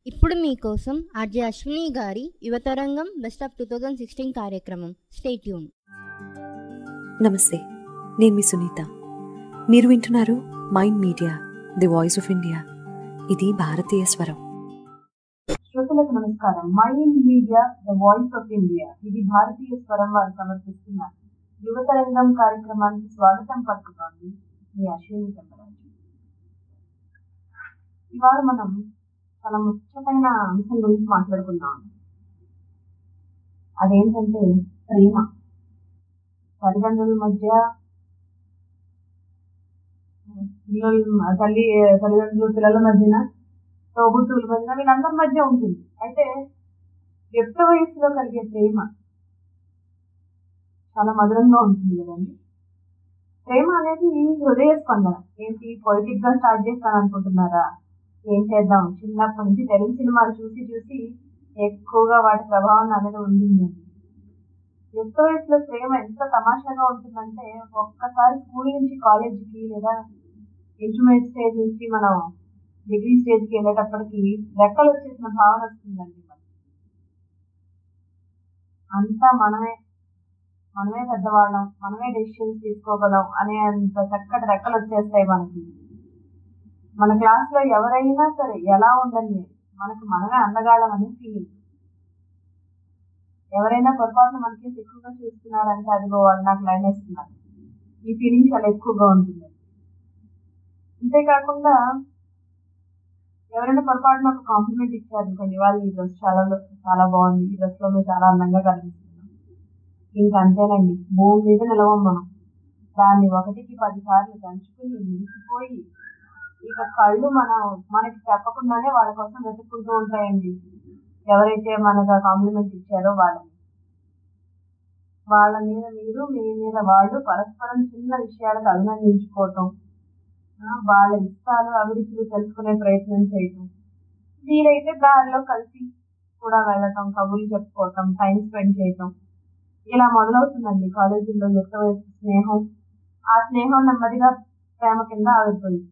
ఇప్పుడు మీకోసం ఆర్జే అశ్విని గారి యువతరంగం best of two thousand sixteen కార్యక్రమం స్టేట్యూన్ నమస్తే నేను మీ సునీత మీరు వింటున్నారు mind media the voice of India ఇది భారతీయ స్వరం శ్రోతలకు నమస్కారం mind media the voice of India ఇది భారతీయ స్వరం వారు సమర్పిస్తున్న యువతరంగం కార్యక్రమానికి స్వాగతం పలుకుతోంది మీ అశ్విని చంద్రరాజు ఇవాళ మనం చాలా ముఖ్యమైన అంశం గురించి మాట్లాడుకుందాం అదేంటంటే ప్రేమ తల్లిదండ్రుల మధ్య పిల్లల తల్లి తల్లిదండ్రులు పిల్లల మధ్యన తోబుట్టువుల మధ్యన వీళ్ళందరి మధ్య ఉంటుంది అయితే యుక్త వయసులో కలిగే ప్రేమ చాలా మధురంగా ఉంటుంది కదండి ప్రేమ అనేది హృదయ స్పందన ఏంటి పొయిటిక్ గా స్టార్ట్ చేస్తాను అనుకుంటున్నారా ఏం చేద్దాం చిన్నప్పటి నుంచి తెలుగు సినిమాలు చూసి చూసి ఎక్కువగా వాటి ప్రభావం అనేది ఉండింది యుక్త వయసులో ప్రేమ ఎంత తమాషాగా ఉంటుందంటే ఒక్కసారి స్కూల్ నుంచి కాలేజీకి లేదా ఇంటర్మీడియట్ స్టేజ్ నుంచి మనం డిగ్రీ స్టేజ్కి వెళ్ళేటప్పటికి రెక్కలు వచ్చేసిన భావన వస్తుందండి మనకి అంతా మనమే మనమే పెద్దవాళ్ళం మనమే డెసిషన్స్ తీసుకోగలం అనే అంత చక్కటి రెక్కలు వచ్చేస్తాయి మనకి మన క్లాస్ లో ఎవరైనా సరే ఎలా ఉండని మనకి మనమే అందగాళ్ళం అనే ఫీలింగ్ ఎవరైనా పొరపాటున మనకి ఎక్కువగా చూస్తున్నారంటే అదిగో వాళ్ళు నాకు లైన్ వేస్తున్నారు ఈ ఫీలింగ్ చాలా ఎక్కువగా ఉంటుంది అంతేకాకుండా ఎవరైనా పొరపాటున ఒక కాంప్లిమెంట్ ఇచ్చారు అనుకోండి వాళ్ళు ఈ డ్రెస్ చాలా చాలా బాగుంది ఈ డ్రెస్ లో నువ్వు చాలా అందంగా కనిపిస్తున్నావు ఇంకా అంతేనండి భూమి మీద నిలవం మనం దాన్ని ఒకటికి పది సార్లు దంచుకుని మురిసిపోయి ఇక కళ్ళు మనం మనకి చెప్పకుండానే వాళ్ళ కోసం వెతుక్కుంటూ ఉంటాయండి ఎవరైతే మనకు కాంప్లిమెంట్ ఇచ్చారో వాళ్ళని వాళ్ళ మీద మీరు మీ మీద వాళ్ళు పరస్పరం చిన్న విషయాలకు అభినందించుకోవటం వాళ్ళ ఇష్టాలు అభిరుచులు తెలుసుకునే ప్రయత్నం చేయటం వీలైతే దారిలో కలిసి కూడా వెళ్ళటం కబుర్లు చెప్పుకోవటం టైం స్పెండ్ చేయటం ఇలా మొదలవుతుందండి కాలేజీల్లో యుక్త వయసు స్నేహం ఆ స్నేహం నెమ్మదిగా ప్రేమ కింద ఆవిర్భవిస్తుంది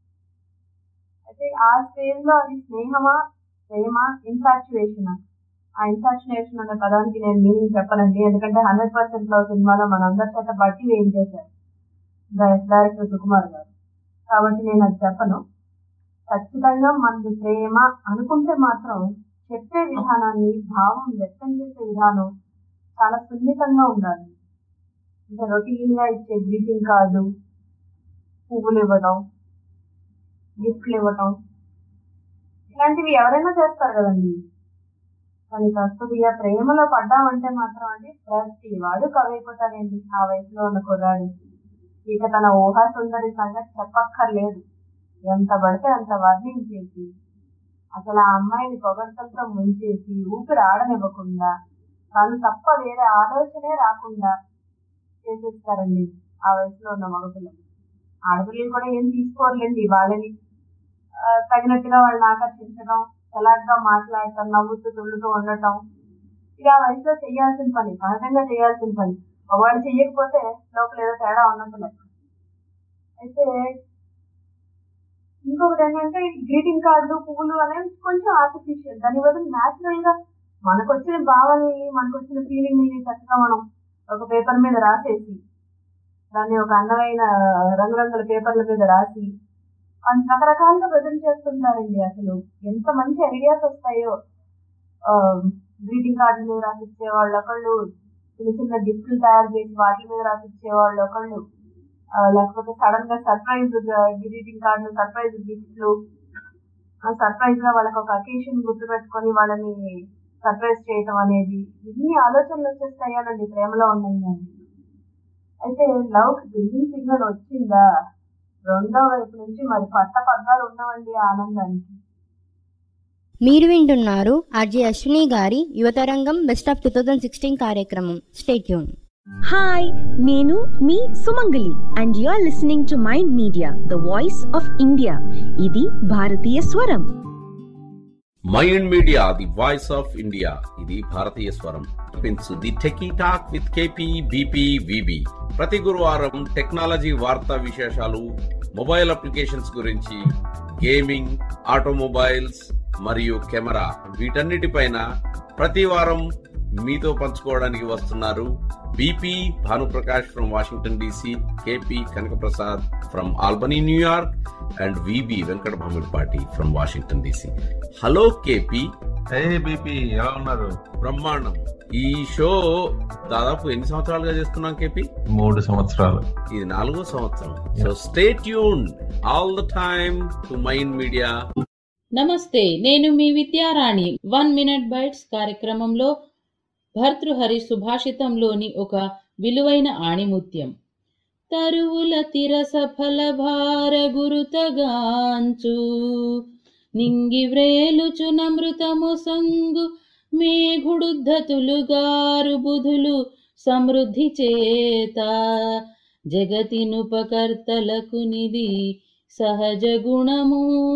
అయితే ఆ స్టేజ్ లో అది స్నేహమా ప్రేమ ఇన్ఫాక్చువేషన్ ఆ ఇన్ఫాక్చువేషన్ అనే పదానికి నేను మీనింగ్ చెప్పనండి ఎందుకంటే హండ్రెడ్ పర్సెంట్ లో సినిమాలో మనందరి చేత బట్టి వేయించేశారు డైరెక్టర్ సుకుమార్ గారు కాబట్టి నేను అది చెప్పను ఖచ్చితంగా మనది ప్రేమ అనుకుంటే మాత్రం చెప్పే విధానాన్ని భావం వ్యక్తం చేసే విధానం చాలా సున్నితంగా ఉండాలి అంటే రొటీన్ గా ఇచ్చే గ్రీటింగ్ కార్డు పువ్వులు ఇవ్వటం గిఫ్ట్లు ఇవ్వటం ఇలాంటివి ఎవరైనా చేస్తారు కదండి కానీ ప్రస్తుత ప్రేమలో పడ్డామంటే మాత్రం అండి ప్రతి వాడు కవైపోతాడండి ఆ వయసులో ఉన్న కుర్రాడు ఇక తన ఊహా సుందరి సంగతి చెప్పక్కర్లేదు ఎంత పడితే అంత వర్ణించేసి అసలు ఆ అమ్మాయిని పొగడ్తలతో ముంచేసి ఊపిరి ఆడనివ్వకుండా తను తప్ప వేరే ఆలోచనే రాకుండా చేసేస్తారండి ఆ వయసులో ఉన్న మగపిల్లలు ఆడపిల్లలు కూడా ఏం తీసుకోరులేండి వాళ్ళని తగినట్టుగా వాళ్ళని ఆకర్షించడం ఎలాగా మాట్లాడటం నవ్వుతూ తుళ్ళుతూ ఉండటం ఇక ఆ వయసులో చేయాల్సిన పని సహజంగా చేయాల్సిన పని ఒకవేళ చెయ్యకపోతే లోపల ఏదో తేడా ఉన్నట్టు లెక్క అయితే ఇంకొకటి ఏంటంటే గ్రీటింగ్ కార్డులు పువ్వులు అనేవి కొంచెం ఆర్టిఫిషియల్ దాని బదులు న్యాచురల్ గా మనకు వచ్చిన భావనల్ని మనకు వచ్చిన ఫీలింగ్ ని చక్కగా మనం ఒక పేపర్ మీద రాసేసి దాన్ని ఒక అందమైన రంగురంగుల పేపర్ల మీద రాసి రకరకాలుగా ప్రజెంట్ చేస్తుంటారండి అసలు ఎంత మంచి ఐడియాస్ వస్తాయో గ్రీటింగ్ కార్డుల మీద రాసిచ్చే వాళ్ళు ఒకళ్ళు చిన్న చిన్న గిఫ్ట్లు తయారు చేసి వాటి మీద రాసిచ్చే వాళ్ళు ఒకళ్ళు లేకపోతే సడన్ గా సర్ప్రైజ్ గ్రీటింగ్ కార్డులు సర్ప్రైజ్ గిఫ్ట్లు సర్ప్రైజ్ గా వాళ్ళకి ఒక అకేషన్ గుర్తు పెట్టుకొని వాళ్ళని సర్ప్రైజ్ చేయటం అనేది ఇన్ని ఆలోచనలు వచ్చేస్తాయానండి ప్రేమలో ఉన్నాయి కానీ అయితే లవ్ గ్రీన్ సిగ్నల్ వచ్చిందా రెండో వైపు నుంచి మరి పట్ట పగ్గాలు ఉండవండి ఆనందానికి మీరు వింటున్నారు ఆర్జే అశ్విని గారి యువతరంగం best of two thousand sixteen కార్యక్రమం స్టేట్యూన్ హాయ్ నేను మీ Sumangali and you are listening to mind media the voice of India ఇది భారతీయ స్వరం mind media the voice of India ఇది భారతీయ స్వరం pins the techie talk with KP BP VB ప్రతి గురువారం టెక్నాలజీ వార్తా విశేషాలు మొబైల్ అప్లికేషన్స్ గురించి గేమింగ్ ఆటోమొబైల్స్ మరియు కెమెరా వీటన్నిటిపైన ప్రతి వారం మీతో పంచుకోవడానికి వస్తున్నారు BP Bhanuprakash from Washington DC KP Kanakaprasad from Albany New York and VB Venkata Bhamidipati from Washington DC hello KP hey BP ఎలా ఉన్నారు బ్రహ్మాండం ఈ షో దాదాపు ఎన్ని సంవత్సరాలుగా చేస్తున్నాం కేపీ మూడు సంవత్సరాలు ఇది నాలుగో సంవత్సరం so stay tune all the time to mind media నమస్తే నేను మీ విద్యారాణి వన్ మినిట్ బైట్స్ కార్యక్రమంలో భర్తృహరి సుభాషితంలోని ఒక విలువైన ఆణిముత్యం తరువుల తిరస ఫల భార గురుతగాంచు నింగి వ్రేలుచు నమృతము సంగు మేఘుడుద్ధతులుగారు బుధులు సమృద్ధి చేత జగతినుపకర్తలకు నిధి సహజ గుణము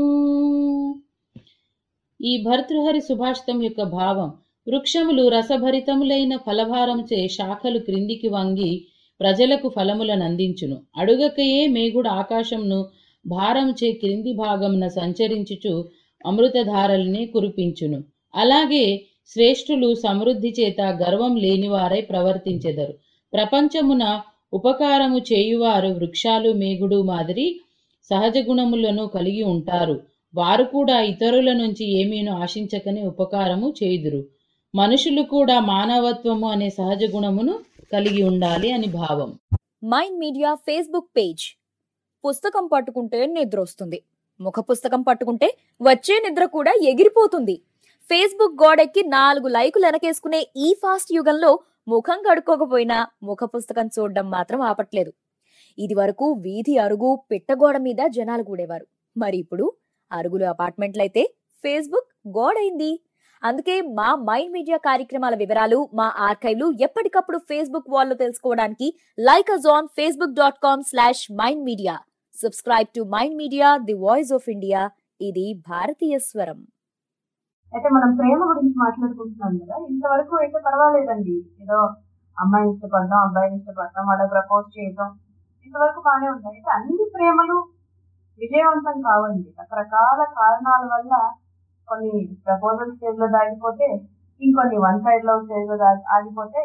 ఈ భర్తృహరి సుభాషితం యొక్క భావం వృక్షములు రసభరితములైన ఫలభారంచే శాఖలు క్రిందికి వంగి ప్రజలకు ఫలములను అందించును అడుగకయే మేగుడు ఆకాశంను భారంచే క్రింది భాగమున సంచరించుచు అమృతధారల్ని కురిపించును అలాగే శ్రేష్ఠులు సమృద్ధి చేత గర్వం లేనివారై ప్రవర్తించెదరు ప్రపంచమున ఉపకారము చేయువారు వృక్షాలు మేగుడు మాదిరి సహజ గుణములను కలిగి ఉంటారు వారు కూడా ఇతరుల నుంచి ఏమీను ఆశించకనే ఉపకారము చేయుదురు మనుషులు కూడా మానవత్వము అనే సహజ గుణమును కలిగి ఉండాలి అని భావం మైండ్ మీడియా ఫేస్బుక్ పేజ్ పుస్తకం పట్టుకుంటే నిద్ర వస్తుంది ముఖ పుస్తకం పట్టుకుంటే వచ్చే నిద్ర కూడా ఎగిరిపోతుంది ఫేస్బుక్ గోడెక్కి నాలుగు లైకులు వెనకేసుకునే ఈ ఫాస్ట్ యుగంలో ముఖం కడుక్కోకపోయినా ముఖ పుస్తకం చూడడం మాత్రం ఆపట్లేదు ఇది వరకు వీధి అరుగు పిట్టగోడ మీద జనాలు కూడేవారు మరి ఇప్పుడు అరుగులు అపార్ట్మెంట్లయితే ఫేస్బుక్ గోడైంది అందుకే మా మైండ్ మీడియా కార్యక్రమాల వివరాలు మా ఆర్కైవ్లు ఎప్పటికప్పుడు ఫేస్బుక్ వాల్లో తెలుసుకోవడానికి like us on Facebook dot com slash mind media subscribe to mind media the voice of India ఇది భారతీయ స్వరం అయితే మనం ప్రేమ గురించి మాట్లాడుకుంటున్నాం కదా ఇంతవరకు అయితే పర్వాలేదండి ఏదో అమ్మాయిని ఇష్టపడడం అబ్బాయిని ఇష్టపడడం వాళ్ళ ప్రపోజ్ చేయడం ఇంతవరకు బాగానే ఉంటాయి అయితే అన్ని ప్రేమలు విజయవంతం కావండి రకరకాల కారణాల వల్ల కొన్ని ప్రపోజల్ స్టేజ్ లో దాగిపోతే ఇంకొన్ని వన్ సైడ్ లవ్ స్టేజ్ లో దాగి ఆగిపోతే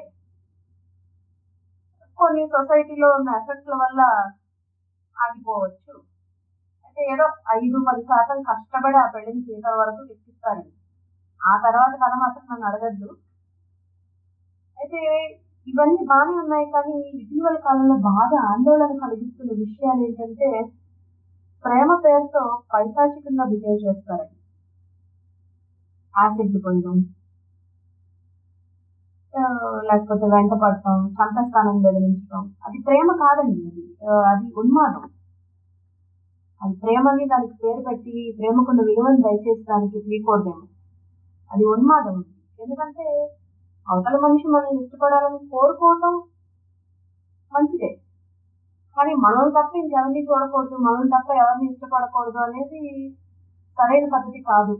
కొన్ని సొసైటీలో ఉన్న ఎఫెక్ట్ల వల్ల ఆగిపోవచ్చు అయితే ఏదో ఐదు పది శాతం కష్టపడి ఆ పెళ్లిని చేయడం వరకు తెచ్చిస్తారండి ఆ తర్వాత కథ మాత్రం నన్ను అడగద్దు అయితే ఇవన్నీ బాగానే ఉన్నాయి కానీ ఇటీవల కాలంలో బాగా ఆందోళన కలిగిస్తున్న విషయాలు ఏంటంటే ప్రేమ పేరుతో పైశాచికంగా బిహేవ్ చేస్తారండి యాసిడ్లు పోయడం ఆ, లేకపోతే వెంట పడటం చంపస్థానం బెదిరించడం అది ప్రేమ కాదండి అది ఆ, అది ఉన్మాదం అది ప్రేమని దానికి పేరు పెట్టి ప్రేమకున్న విలువను దయచేసి దానికి తీయకూడదేమో అది ఉన్మాదం ఎందుకంటే అవతల మనిషి మనల్ని ఇష్టపడాలని కోరుకోవటం మంచిదే కానీ మనల్ని తప్ప ఇంకెవరిని చూడకూడదు మనల్ని తప్ప ఎవరిని ఇష్టపడకూడదు అనేది సరైన పద్ధతి కాదు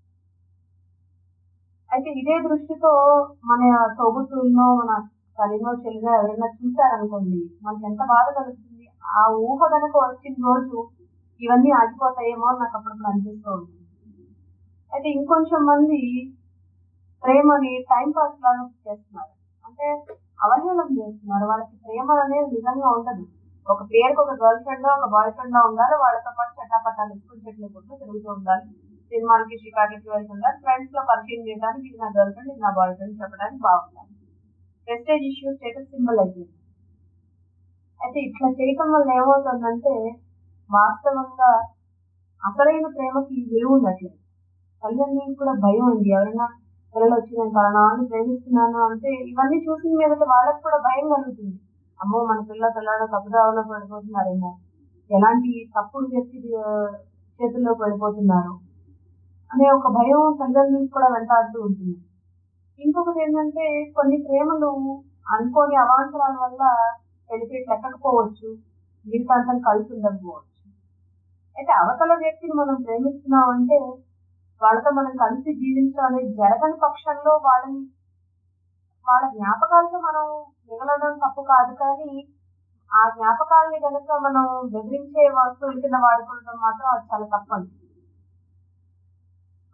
అయితే ఇదే దృష్టితో మన తోబుట్టుల్లో మన తల్లినో చెల్లినో ఎవరైనా చూశారనుకోండి మనకి ఎంత బాధ కలుగుతుంది ఆ ఊహ కనుక వచ్చిన రోజు ఇవన్నీ ఆగిపోతాయేమో అని నాకు అప్పుడప్పుడు అనిపిస్తూ ఉంటుంది అయితే ఇంకొంచెం మంది ప్రేమని టైం పాస్ లాగా చేస్తున్నారు అంటే అవహేళన చేస్తున్నారు వాళ్ళకి ప్రేమ అనేది నిజంగా ఉండదు ఒక పేరుకి ఒక గర్ల్ ఫ్రెండ్ ఒక బాయ్ ఫ్రెండ్ ఉండాలి వాళ్ళతో పాటు చట్టాపట్టాలు ఎక్కువ చెట్లు కొట్టు తిరుగుతూ ఉండాలి సినిమాలకి షికార్లకి వెళ్తుండాలి ఫ్రెండ్స్ లో పరిచయం చేయడానికి ఇది నా గర్ల్ ఫ్రెండ్ ఇది నా బాయ్ ఫ్రెండ్ చెప్పడానికి బాగుండాలి ప్రెస్టేజ్ ఇష్యూ స్టేటస్ సింబల్ అయిపోయింది అయితే ఇట్లా చేయటం వల్ల ఏమవుతుందంటే వాస్తవంగా అసలైన ప్రేమకి విలువ ఉండట్లేదు తల్లిదండ్రులకు కూడా భయం అండి ఎవరైనా పిల్లలు వచ్చి నేను పలానాన్ని ప్రేమిస్తున్నాను అంటే ఇవన్నీ చూసిన మీదట వాళ్ళకి కూడా భయం కలుగుతుంది అమ్మో మన పిల్ల పిల్లడు తప్పుదావలో పడిపోతున్నారేమో ఎలాంటి తప్పుడు వ్యక్తి ఆ, చేతుల్లో పడిపోతున్నారు అనే ఒక భయం తల్లిదండ్రులకు కూడా వెంటాడుతూ ఉంటుంది ఇంకొకటి ఏంటంటే కొన్ని ప్రేమలు అనుకోని అవాంతరాల వల్ల వెళ్ళిపోయి ఎక్కకపోవచ్చు జీవితాంతం కలిసి ఉండకపోవచ్చు అయితే అవతల వ్యక్తిని మనం ప్రేమిస్తున్నాం అంటే వాళ్ళతో మనం కలిసి జీవించడం అనేది జరగని పక్షంలో వాళ్ళని వాళ్ళ జ్ఞాపకాలతో మనం మిగలడం తప్పు కాదు కానీ ఆ జ్ఞాపకాలని కనుక మనం బెదిరించే వస్తువుల కింద వాడుకోవడం మాత్రం అది చాలా తప్పు అండి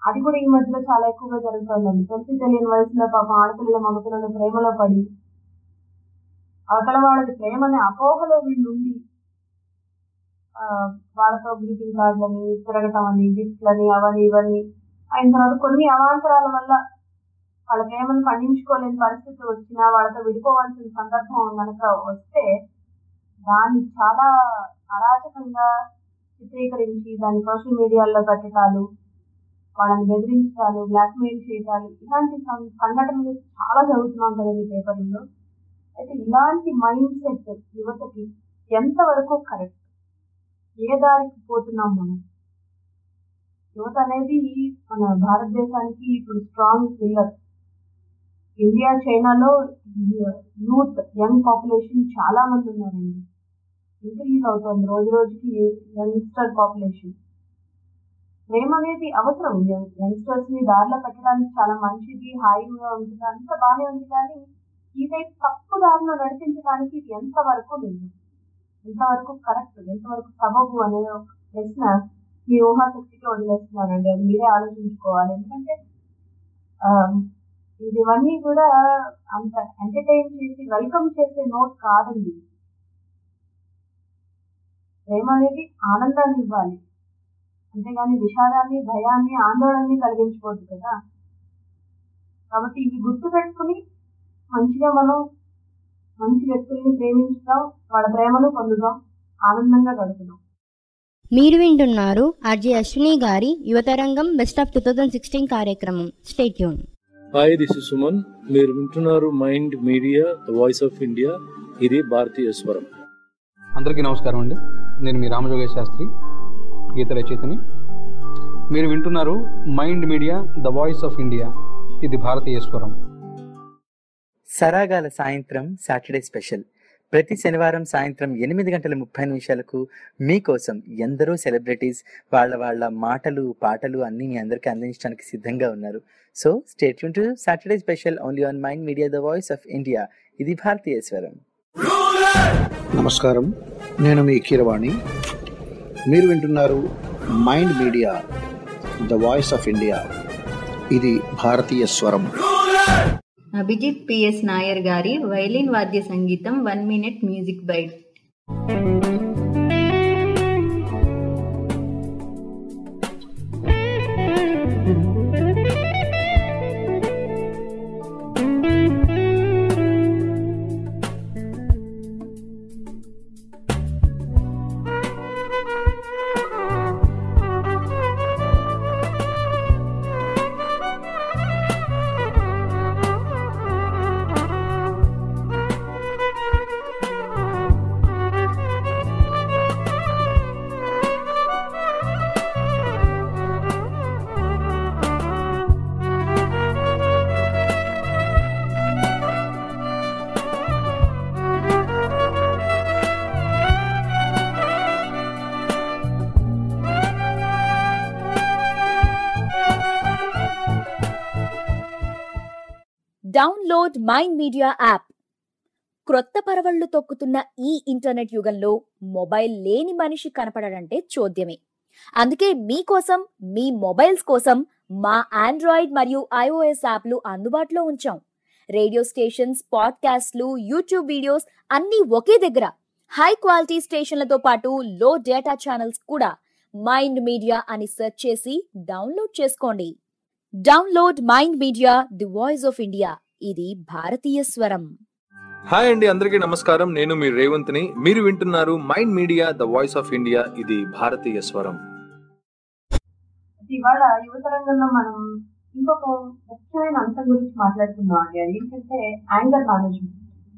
అది కూడా ఈ మధ్యలో చాలా ఎక్కువగా జరుగుతుందండి తెలిసి తెలియని వయసులో పాపం ఆడపిల్లలు మగపిల్లలు ప్రేమలో పడి అవతల వాళ్ళది ప్రేమని అపోహలో వీళ్ళు ఉండి ఆ, వాళ్ళతో గ్రీటింగ్ కార్డులని తిరగటం అని గిఫ్ట్లని అవని ఇవన్నీ అయిన తర్వాత కొన్ని అవాంతరాల వల్ల వాళ్ళ ప్రేమను పండించుకోలేని పరిస్థితి వచ్చినా వాళ్ళతో విడిపోవాల్సిన సందర్భం కనుక వస్తే దాన్ని చాలా అరాచకంగా చిత్రీకరించి దాన్ని సోషల్ మీడియాలో పెట్టడాలు వాళ్ళని బెదిరించడాలు బ్లాక్మెయిల్ చేయడాలు ఇలాంటి సం- సంఘటనలు చాలా చదువుతున్నాం కదండి పేపర్లలో అయితే ఇలాంటి మైండ్ సెట్ యువతకి ఎంతవరకు కరెక్ట్ ఏ దారికి పోతున్నాం మనం యువత అనేది మన భారతదేశానికి ఇప్పుడు స్ట్రాంగ్ పిల్లర్ ఇండియా చైనాలో యూత్ యంగ్ పాపులేషన్ చాలా మంది ఉన్నారండి ఇంక్రీజ్ అవుతుంది రోజు రోజుకి యంగ్స్టర్ పాపులేషన్ ప్రేమ అనేది అవసరం యంగ్స్టర్స్ ని దారిలో పెట్టడానికి చాలా మంచిది హాయిగా ఉంటుంది అంత బాగానే ఉంది కానీ ఇదే తప్పు దారిలో నడిపించడానికి ఇది ఎంతవరకు లేదు ఎంతవరకు కరెక్ట్ ఎంతవరకు సబబు అనే ఒక ప్రశ్న మీ ఊహాశక్తికి వదిలేస్తున్నానండి అది మీరే ఆలోచించుకోవాలి ఎందుకంటే ఆ, ఇది ఇవన్నీ కూడా అంత ఎంటర్టైన్ చేసి వెల్కమ్ చేసే నోట్ కాదండి ప్రేమ అనేది ఆనందాన్ని ఇవ్వాలి అంతేగాని విషాదాన్ని భయాన్ని ఆందోళనని కలిగించకూడదు కదా కాబట్టి ఇవి గుర్తు పెట్టుకుని మంచిగా మనం మంచి వ్యక్తుల్ని ప్రేమించుదాం వాళ్ళ ప్రేమను పొందుదాం ఆనందంగా గడుపుదాం మీరు వింటున్నారు ఆర్జే అశ్విని గారి యువతరంగం best of two thousand sixteen కార్యక్రమం stay tune hi this is Suman మీరు వింటున్నారు mind media the voice of India ఇది భారతీయ స్వరం అందరికీ నమస్కారం అండి నేను మీ రామజోగేశ్ శాస్త్రి గీత రచయితని మీరు వింటున్నారు mind media the voice of India ఇది భారతీయ స్వరం సరాగాల సాయంత్రం సాటర్డే స్పెషల్ ప్రతి శనివారం సాయంత్రం ఎనిమిది గంటల ముప్పై నిమిషాలకు మీకోసం ఎందరో సెలబ్రిటీస్ వాళ్ళ వాళ్ళ మాటలు పాటలు అన్నీ మీ అందరికీ అందించడానికి సిద్ధంగా ఉన్నారు so state to Saturday special only on mind media the voice of India ఇది భారతీయ స్వరం నమస్కారం నేను మీ కీరవాణి మీరు వింటున్నారు mind media the voice of India ఇది భారతీయ స్వరం అభిజిత్ పిఎస్ నాయర్ గారి వైలిన్ వాద్య సంగీతం one minute music byte download mind media app క్రొత్త పరవళ్లు తొక్కుతున్న ఈ ఇంటర్నెట్ యుగంలో మొబైల్ లేని మనిషి కనపడడంటే చూద్యమే అందుకే మీకోసం మీ మొబైల్స్ కోసం మా ఆండ్రాయిడ్ మరియు ఐఓఎస్ యాప్లు అందుబాటులో ఉంచాం రేడియో స్టేషన్స్ పాడ్కాస్ట్లు యూట్యూబ్ వీడియోస్ అన్నీ ఒకే దగ్గర హై క్వాలిటీ స్టేషన్లతో పాటు లో డేటా ఛానల్స్ కూడా మైండ్ మీడియా అని సెర్చ్ చేసి డౌన్లోడ్ చేసుకోండి download mind media the voice of India ఇది భారతీయ స్వరం హాయ్ అండి అందరికీ నమస్కారం నేను మీ రేవంత్ని మీరు వింటున్నారు mind media the voice of India ఇది భారతీయ స్వరం ఇవాళ యువత రంగంలో మనం ఇంకొక ముఖ్యమైన అంశం గురించి మాట్లాడుకుందాం అండి అది ఏంటంటే యాంగర్ మేనేజ్మెంట్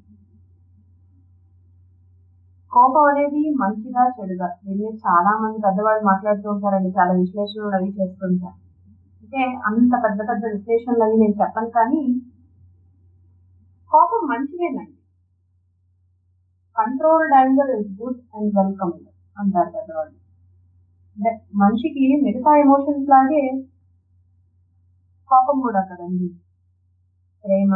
కోపం అనేది మంచిదా చెడుదా దీని మీద చాలా మంది పెద్దవాళ్ళు మాట్లాడుతూ ఉంటారండి చాలా విశ్లేషణలు అవి చేస్తుంటారు అంటే అంత పెద్ద పెద్ద విశ్లేషణలు అవి నేను చెప్పను కానీ కోపం మంచిదేనండి controlled anger is good and welcome అంటారు పెద్దవాళ్ళు అంటే మనిషికి మిగతా ఎమోషన్స్ లాగే కోపం కూడా కదండి ప్రేమ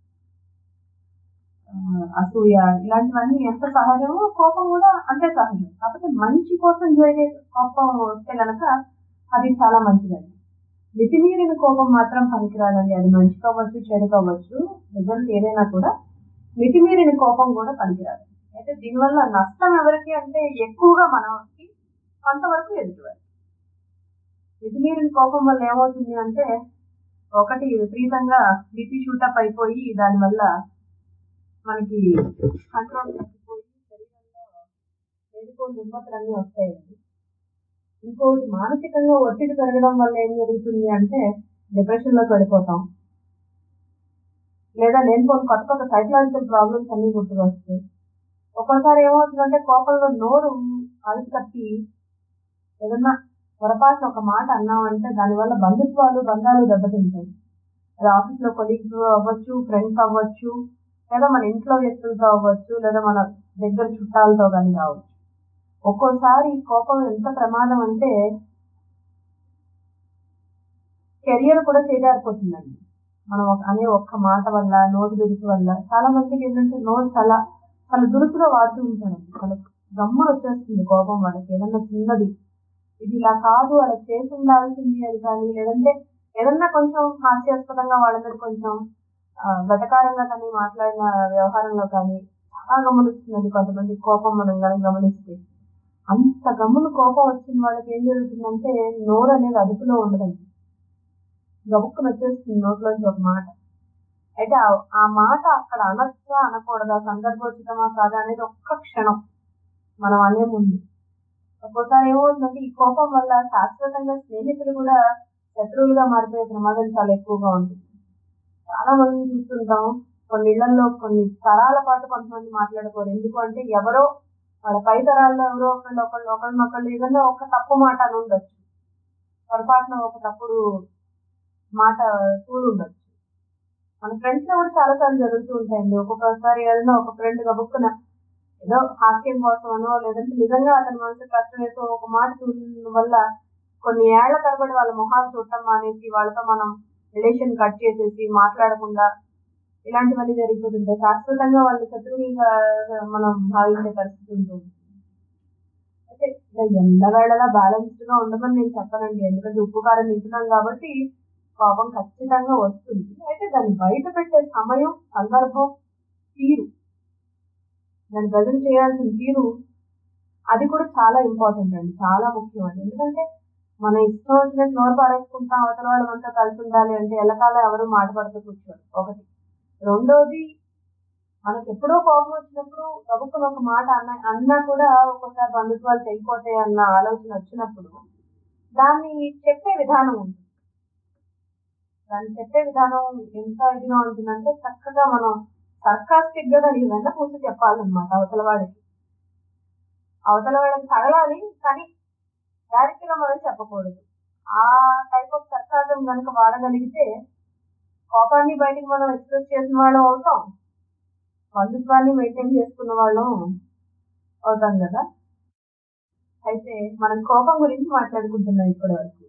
ఆ, అసూయ ఇలాంటివన్నీ ఎంత సహజమో కోపం కూడా అంతే సహజం కాకపోతే మంచి కోసం జరిగే కోపం వస్తే గనక అది చాలా మంచిదండి మితిమీరిన కోపం మాత్రం పనికిరాదండి అది మంచి కావచ్చు చెడు కావచ్చు రిజల్ట్ ఏదైనా కూడా మితిమీరిన కోపం కూడా పనికిరాదు అయితే దీనివల్ల నష్టం ఎవరికి అంటే ఎక్కువగా మనకి కొంతవరకు ఎదుటివారు మితిమీరిన కోపం వల్ల ఏమవుతుంది అంటే ఒకటి విపరీతంగా బీపీ షూటప్ అయిపోయి దానివల్ల మనకి కంట్రోల్ తప్పిపోయి శరీరంలో లేనిపోని రుగ్మతలన్నీ వస్తాయండి ఇంకోటి మానసికంగా ఒత్తిడి పెరగడం వల్ల ఏం జరుగుతుంది అంటే డిప్రెషన్లోకి వెళ్ళిపోతాం లేదా లేనిపోని కొత్త కొత్త సైకలాజికల్ ప్రాబ్లమ్స్ అన్ని గుర్తుకొస్తాయి ఒక్కోసారి ఏమవుతుందంటే కోపంలో నోరు అదుపు తప్పి ఏదన్నా పొరపాటున ఒక మాట అన్నామంటే దానివల్ల బంధుత్వాలు బంధాలు దెబ్బతింటాయి అది ఆఫీస్లో కొలీగ్స్ అవ్వచ్చు ఫ్రెండ్స్ అవ్వచ్చు లేదా మన ఇంట్లో వ్యక్తులతో అవ్వచ్చు లేదా మన దగ్గర చుట్టాలతో కానీ కావచ్చు ఒక్కోసారి కోపం ఎంత ప్రమాదం అంటే కెరియర్ కూడా చేజారిపోతుందండి మనం ఒక- అనే ఒక్క మాట వల్ల నోటి దురుసు వల్ల చాలా మందికి ఏంటంటే నోరు చాలా చాలా దురుసుగా వాడుతూ ఉంటారండి చాలా గమ్మున వచ్చేస్తుంది కోపం వాళ్ళకి ఏదన్నా చిన్నది ఇది ఇలా కాదు అలా చేసి ఉండాల్సింది అది కానీ లేదంటే ఏదన్నా కొంచెం హాస్యాస్పదంగా వాళ్ళ మీద కొంచెం ఆ, వెటకారంగా కానీ మాట్లాడిన వ్యవహారంలో కానీ చాలా గమనిస్తుందండి కొంతమంది కోపం మనం కానీ గమనిస్తే అంత గమ్మున కోపం వచ్చిన వాళ్ళకి ఏం జరుగుతుందంటే నోరు అనేది అదుపులో ఉండదండి గబుక్కున వచ్చేస్తుంది నోట్లోంచి ఒక మాట అయితే ఆ- ఆ మాట అక్కడ అనొచ్చా అనకూడదా సందర్భోచితమా కాదా అనేది ఒక్క క్షణం మనం అనే ముందు ఒక్కోసారి ఏమవుతుందంటే ఈ కోపం వల్ల శాశ్వతంగా స్నేహితులు కూడా శత్రువులుగా మారిపోయే ప్రమాదం చాలా ఎక్కువగా ఉంటుంది చాలా మందిని చూస్తుంటాం కొన్ని ఇళ్లలో కొన్ని తరాల పాటు కొంతమంది మాట్లాడుకోరు ఎందుకు అంటే ఎవరో వాళ్ళ పై తరాల్లో ఎవరో ఒకళ్ళు ఒకళ్ళు ఒకళ్ళనొకళ్ళు ఏదన్నా ఒక తప్పు మాట అని ఉండొచ్చు పొరపాటున ఒక తప్పుడు మాట కూడి ఉండొచ్చు మన ఫ్రెండ్స్ లో కూడా చాలా సార్లు జరుగుతూ ఉంటాయండి ఒక్కొక్కసారి ఏదైనా ఒక ఫ్రెండ్ గబుక్కున ఏదో హాస్యం కోసమనో లేదంటే నిజంగా అతని మనసు కష్టం వేసో ఒక మాట చూడడం వల్ల కొన్ని ఏళ్ల తరబడి వాళ్ళ మొహాలు చూడటం మానేసి వాళ్ళతో మనం రిలేషన్ కట్ చేసేసి మాట్లాడకుండా ఇలాంటివన్నీ జరిగిపోతుంటాయి శాశ్వతంగా వాళ్ళు శత్రువులుగా మనం భావించే పరిస్థితి ఉంటుంది అయితే ఇలా ఎల్లవేళలా బ్యాలెన్స్డ్ గా ఉండమని నేను చెప్పనండి ఎందుకంటే ఉప్పు కారం తింటున్నాం కాబట్టి కోపం ఖచ్చితంగా వస్తుంది అయితే దాన్ని బయట పెట్టే సమయం సందర్భం తీరు దాన్ని ప్రజెంట్ చేయాల్సిన తీరు అది కూడా చాలా ఇంపార్టెంట్ అండి చాలా ముఖ్యం అది ఎందుకంటే మన ఇష్టం వచ్చినట్టు నోరు పారేసుకుంటాం అవతల వాళ్ళు మనతో కలిసి ఉండాలి అంటే ఎల్లకాలం ఎవరు మాట పడుతూ కూర్చోరు ఒకటి రెండోది మనకి ఎప్పుడో కోపం వచ్చినప్పుడు గబుక్కున ఒక మాట అన్న అన్నా కూడా ఒక్కోసారి బంధుత్వాలు తెగిపోతాయి అన్న ఆలోచన వచ్చినప్పుడు దాన్ని చెప్పే విధానం ఉంటుంది దాన్ని చెప్పే విధానం ఎంత ఇదిగా ఉంటుందంటే చక్కగా మనం సర్కాస్టిక్ గా దానికి వెన్న పూసి చెప్పాలన్నమాట అవతల వాడికి అవతల వాళ్ళకి తగలాలి కానీ డైరెక్ట్ గా మనం చెప్పకూడదు ఆ టైప్ ఆఫ్ సర్కాజం కనుక వాడగలిగితే కోపాన్ని బయటికి మనం ఎక్స్ప్రెస్ చేసిన వాళ్ళం అవుతాం బంధుత్వాన్ని మెయింటైన్ చేసుకున్న వాళ్ళం అవుతాం కదా అయితే మనం కోపం గురించి మాట్లాడుకుంటున్నాం ఇప్పటి వరకు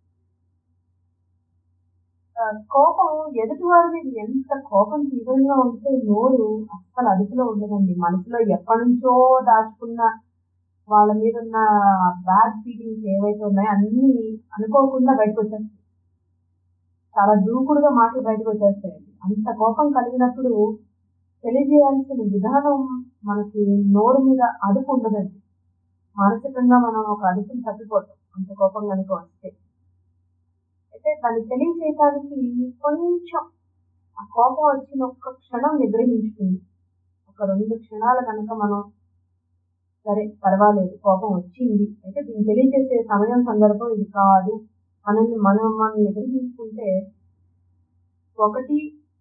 ఆ, కోపం ఎదుటి వారి మీద ఎంత కోపం తీవ్రంగా ఉంటే నోరు అస్సలు అదుపులో ఉండదండి మనసులో ఎప్పటి నుంచో దాచుకున్న వాళ్ళ మీద ఉన్న బ్యాడ్ ఫీలింగ్స్ ఏవైతే ఉన్నాయో అన్ని అనుకోకుండా బయటకు వచ్చేస్తాయి చాలా దూకుడుగా మాటలు బయటకు వచ్చేస్తాయండి అంత కోపం కలిగినప్పుడు తెలియజేయాల్సిన విధానం మనకి నోరు మీద అదుపు ఉండదండి మానసికంగా మనం ఒక అదుపుని తప్పిపోతాం అంత కోపం కనుక వస్తే అయితే దాన్ని తెలియజేయడానికి కొంచెం ఆ కోపం వచ్చిన ఒక్క క్షణం నిగ్రహించుకుని ఒక రెండు క్షణాలు కనుక మనం సరే పర్వాలేదు కోపం వచ్చింది అయితే దీన్ని తెలియజేసే సమయం సందర్భం ఇది కాదు మనల్ని మనం మనం నిగ్రహించుకుంటే ఒకటి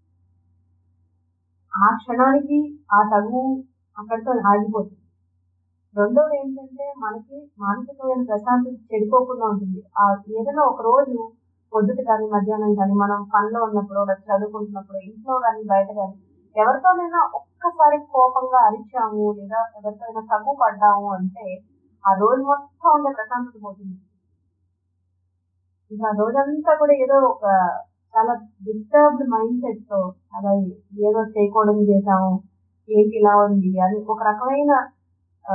ఆ క్షణానికి ఆ తగు అక్కడితో ఆగిపోతుంది రెండోది ఏంటంటే మనకి మానసికమైన ప్రశాంతత చెడిపోకుండా ఉంటుంది ఆ ఏదైనా ఒక రోజు పొద్దుట కానీ మధ్యాహ్నం కానీ మనం పనిలో ఉన్నప్పుడు లేదా చదువుకుంటున్నప్పుడు ఇంట్లో కానీ బయట కానీ ఎవరితోనైనా ఒక్కసారి కోపంగా అరిచాము లేదా ఎవరితోనైనా తగ్గు పడ్డాము అంటే ఆ రోజు మొత్తం ఉండే ప్రశాంతత పోతుంది ఇంకా ఆ రోజంతా కూడా ఏదో ఒక చాలా డిస్టర్బ్డ్ మైండ్ సెట్ తో అలా ఏదో చేయకూడదు చేసాము ఏంటి ఇలా ఉంది అని ఒక రకమైన ఆ,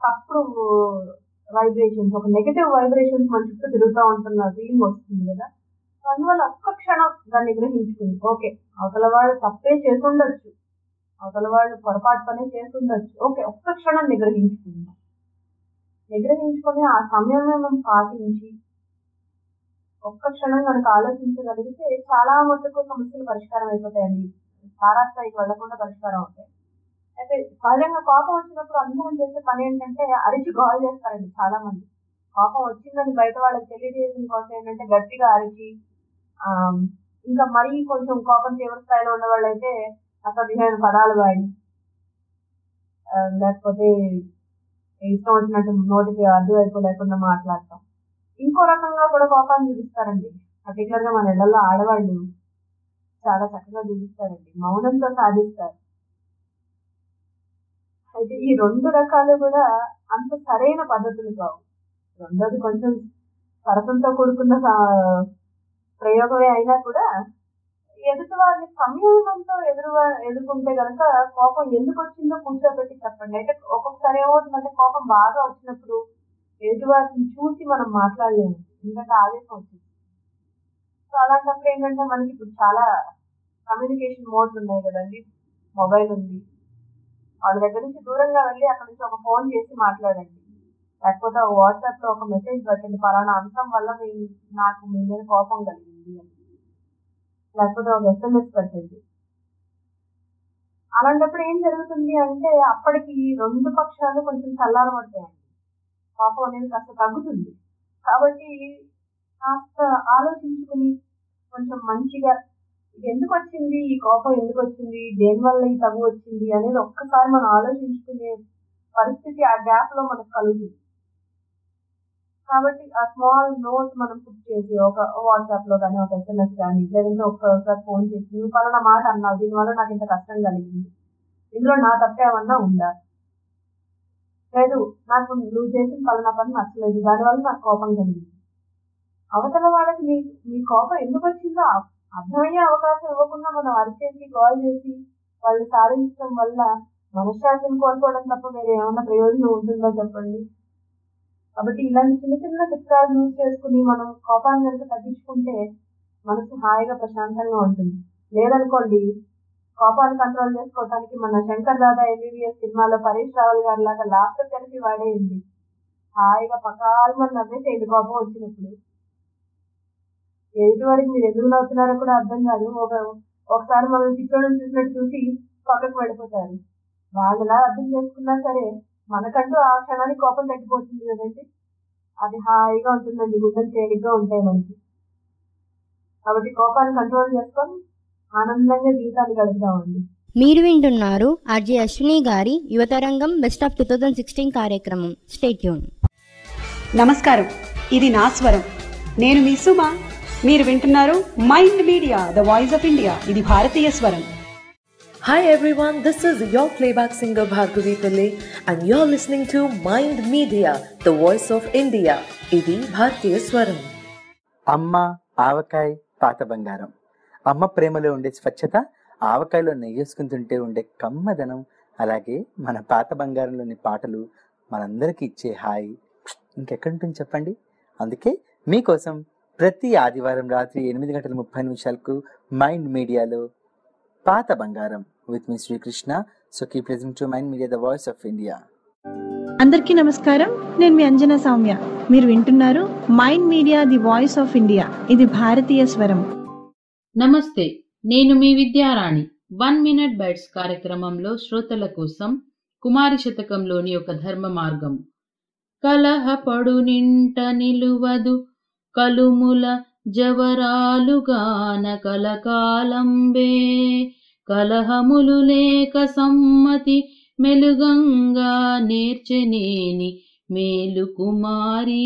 తప్పుడు వైబ్రేషన్స్ ఒక నెగటివ్ వైబ్రేషన్స్ మన చుట్టూ తిరుగుతూ ఉంటున్న ఫీలింగ్ వస్తుంది కదా అందువల్ల ఒక్క క్షణం దాన్ని గ్రహించుకుని ఓకే అవతల వాళ్ళు తప్పే చేసుండొచ్చు అవతల వాళ్ళు పొరపాటు పనే చేసుండొచ్చు ఓకే ఒక్క క్షణం నిగ్రహించుకుందాం నిగ్రహించుకొని ఆ సమయంలో మనం పాటించి ఒక్క క్షణం కనుక ఆలోచించగలిగితే చాలా మటుకు సమస్యలు పరిష్కారం అయిపోతాయండి తారాస్థాయికి వెళ్లకుండా పరిష్కారం అవుతాయి అయితే సహజంగా కోపం వచ్చినప్పుడు అందరం చేసే పని ఏంటంటే అరిచి గోల్ చేస్తారండి చాలా మంది కోపం వచ్చిందని బయట వాళ్ళకి తెలియజేయడం కోసం ఏంటంటే గట్టిగా అరిచి ఆ ఇంకా మరీ కొంచెం కోపం తీవ్ర స్థాయిలో ఉన్న వాళ్ళైతే అసభ్యమైన పదాలు వాడి ఆ, లేకపోతే ఇష్టం వచ్చినట్టు నోటికి అడ్డు వైపు లేకుండా మాట్లాడటం ఇంకో రకంగా కూడా కోపాన్ని చూపిస్తారండి పర్టికులర్ గా మన ఇళ్లలో ఆడవాళ్ళు చాలా చక్కగా చూపిస్తారండి మౌనంతో సాధిస్తారు అయితే ఈ రెండు రకాలు కూడా అంత సరైన పద్ధతులు కావు రెండోది కొంచెం సరసంతో కూడుకున్న సా- ప్రయోగమే అయినా కూడా ఎదుటి వారిని సంయమనంతో ఎదురు ఎదుర్కొంటే గనక కోపం ఎందుకు వచ్చిందో కూర్చోబెట్టి చెప్పండి అయితే ఒక్కొక్కసారి ఏమవుతుందంటే కోపం బాగా వచ్చినప్పుడు ఎదుటి వారిని చూసి మనం మాట్లాడలేము ఎందుకంటే ఆవేశం వచ్చింది సో అలాంటప్పుడు ఏంటంటే మనకి ఇప్పుడు చాలా కమ్యూనికేషన్ మోడ్స్ ఉన్నాయి కదండి మొబైల్ ఉంది వాళ్ళ దగ్గర నుంచి దూరంగా వెళ్ళి అక్కడ నుంచి ఒక ఫోన్ చేసి మాట్లాడండి లేకపోతే ఒక వాట్సాప్ లో ఒక మెసేజ్ పెట్టండి పలానా అంశం వల్ల మీ నాకు మీ మీద కోపం కలిగింది అని లేకపోతే ఒక ఎస్ఎంఎస్ పెట్టండి అలాంటప్పుడు ఏం జరుగుతుంది అంటే అప్పటికి రెండు పక్షాలు కొంచెం చల్లారబడతాయండి కోపం అనేది కాస్త తగ్గుతుంది కాబట్టి కాస్త ఆలోచించుకుని కొంచెం మంచిగా ఇది ఎందుకు వచ్చింది ఈ కోపం ఎందుకు వచ్చింది దేనివల్ల ఈ తగు వచ్చింది అనేది ఒక్కసారి మనం ఆలోచించుకునే పరిస్థితి ఆ గ్యాప్ లో మనకు కలుగుతుంది కాబట్టి ఆ స్మాల్ నోట్ మనం పుట్ చేసి ఒక వాట్సాప్ లో కానీ ఒక ఎస్ఎంఎస్ కానీ లేదంటే ఒకసారి ఫోన్ చేసి నువ్వు పలానా మాట అన్నావు దీనివల్ల నాకు ఇంత కష్టం కలిగింది ఇందులో నా తప్పేమన్నా ఉందా లేదు నాకు నువ్వు చేసిన పలానా పని నచ్చలేదు దానివల్ల నాకు కోపం కలిగింది అవతల వాళ్ళకి నీ మీ కోపం ఎందుకు వచ్చిందో అర్థమయ్యే అవకాశం ఇవ్వకుండా మనం అరిచేసి కాల్ చేసి వాళ్ళు సాధించడం వల్ల మనశ్శాంతిని కోల్పోవడం తప్ప వేరే ఏమైనా ప్రయోజనం ఉంటుందో చెప్పండి కాబట్టి ఇలాంటి చిన్న చిన్న చిట్కాలు యూజ్ చేసుకుని మనం కోపాన్ని కనుక తగ్గించుకుంటే మనసు హాయిగా ప్రశాంతంగా ఉంటుంది లేదనుకోండి కోపాన్ని కంట్రోల్ చేసుకోవడానికి మన శంకర్ దాదా ఎంబీబీఎస్ సినిమాలో పరేష్ రావల్ గారి లాగా లాఫ్టర్ థెరపీ వాడేయండి హాయిగా పకాలు మన నవ్వేసేయండి కోపం వచ్చినప్పుడు ఎదుటి వారికి మీరు ఎందుకు నవ్వుతున్నారో కూడా అర్థం కాదు ఒక ఒకసారి మనం పిచ్చోళ్ళని చూసినట్టు చూసి పక్కకు వెళ్ళిపోతారు వాళ్ళలా అర్థం చేసుకున్నా సరే మనకంటూ ఆ క్షణానికి కోపం తగ్గిపోతుంది కదండి అది హాయిగా ఉంటుందండి గుండెలు తేలిగ్గా ఉంటాయి మనకి కాబట్టి కోపాన్ని కంట్రోల్ చేసుకొని ఆనందంగా జీవితాన్ని గడుపుదామండి మీరు వింటున్నారు ఆర్జే అశ్విని గారి యువతరంగం best of two thousand sixteen కార్యక్రమం స్టేట్యూన్ నమస్కారం ఇది నా స్వరం నేను మీ సుమ మీరు వింటున్నారు mind media the voice of India ఇది భారతీయ స్వరం Hi everyone, this is your playback singer Bhargavi Pillai and you're listening to Mind Media, the voice of India. ఇది భారతీయ స్వరం అమ్మ ఆవకాయ పాత బంగారం అమ్మ ప్రేమలో ఉండే స్వచ్ఛత ఆవకాయలో నెయ్యేసుకుని తింటే ఉండే కమ్మదనం అలాగే మన పాత బంగారంలోని పాటలు మనందరికీ ఇచ్చే హాయి ఇంకెక్కడి ఉంటుంది చెప్పండి అందుకే మీకోసం ప్రతి ఆదివారం రాత్రి ఎనిమిది గంటల ముప్పై నిమిషాలకు మైండ్ మీడియాలో పాత బంగారం విత్ మీ Srikrishna so key present to mind media the voice of India అందరికీ నమస్కారం నేను మీ అంజనా సౌమ్య మీరు వింటున్నారు mind media the voice of India ఇది భారతీయ స్వరం నమస్తే నేను మీ విద్యారాణి వన్ మినిట్ బైట్స్ కార్యక్రమంలో శ్రోతల కోసం కుమారి శతకంలోని ఒక ధర్మ మార్గం కలహపడు నింట నిలువదు కలుముల జవరాలుగాన కలకాలంబే కలహములు లేక సమ్మతి మెలుగంగా నేర్చనేని మేలు కుమారి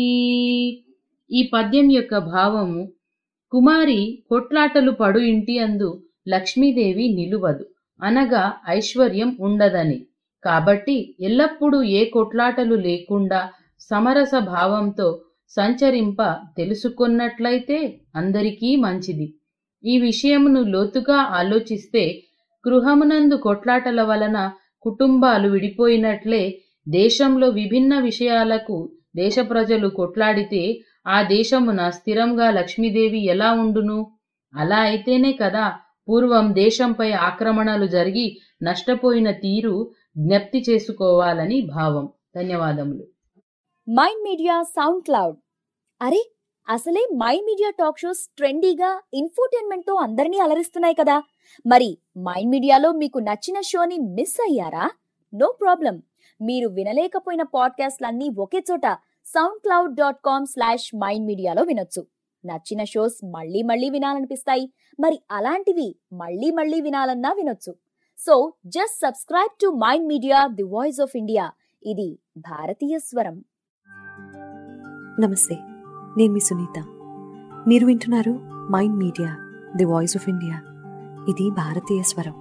ఈ పద్యం యొక్క భావము కుమారి కొట్లాటలు పడు ఇంటి అందు లక్ష్మీదేవి నిలువదు అనగా ఐశ్వర్యం ఉండదని కాబట్టి ఎల్లప్పుడూ ఏ కొట్లాటలు లేకుండా సమరస భావంతో సంచరింప తెలుసుకున్నట్లయితే అందరికీ మంచిది ఈ విషయమును లోతుగా ఆలోచిస్తే గృహమునందు కొట్లాటల వలన కుటుంబాలు విడిపోయినట్లే దేశంలో విభిన్న విషయాలకు దేశ ప్రజలు కొట్లాడితే ఆ దేశమున స్థిరంగా లక్ష్మీదేవి ఎలా ఉండును అలా అయితేనే కదా పూర్వం దేశంపై ఆక్రమణలు జరిగి నష్టపోయిన తీరు జ్ఞప్తి చేసుకోవాలని భావం ధన్యవాదములు మైండ్ మీడియా సౌండ్ క్లౌడ్ అరే అసలే మైండ్ మీడియా టాక్ షోస్ ట్రెండీగా ఇన్ఫోటైన్మెంట్ తో అందరినీ అలరిస్తున్నాయి కదా మరి మైండ్ మీడియాలో మీకు నచ్చిన షోని మిస్ అయ్యారా నో ప్రాబ్లం మీరు వినలేకపోయిన పాడ్కాస్ట్లన్నీ ఒకే చోట sound cloud dot com slash mind మీడియాలో వినొచ్చు నచ్చిన షోస్ మళ్ళీ మళ్ళీ వినాలనిపిస్తాయి మరి అలాంటివి మళ్ళీ మళ్ళీ వినాలన్నా వినొచ్చు so just subscribe to mind media the voice of India ఇది భారతీయ స్వరం నమస్తే నేను మీ సునీత మీరు వింటున్నారు mind media the voice of India ఇది భారతీయ స్వరం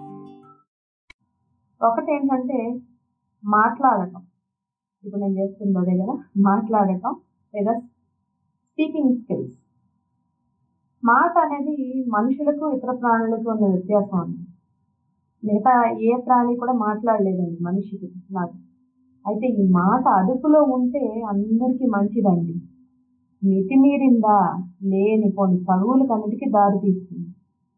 ఒకటి ఏంటంటే మాట్లాడటం ఇప్పుడు నేను చేస్తుంది అదే కదా మాట్లాడటం లేదా స్పీకింగ్ స్కిల్స్ మాట అనేది మనుషులకు ఇతర ప్రాణులకు ఉన్న వ్యత్యాసం అండి మిగతా ఏ ప్రాణి కూడా మాట్లాడలేదండి మనిషికి నాకు అయితే ఈ మాట అదుపులో ఉంటే అందరికీ మంచిదండి మితిమీరిందా లేని పోని తగువులకు అన్నిటికీ దారి తీస్తుంది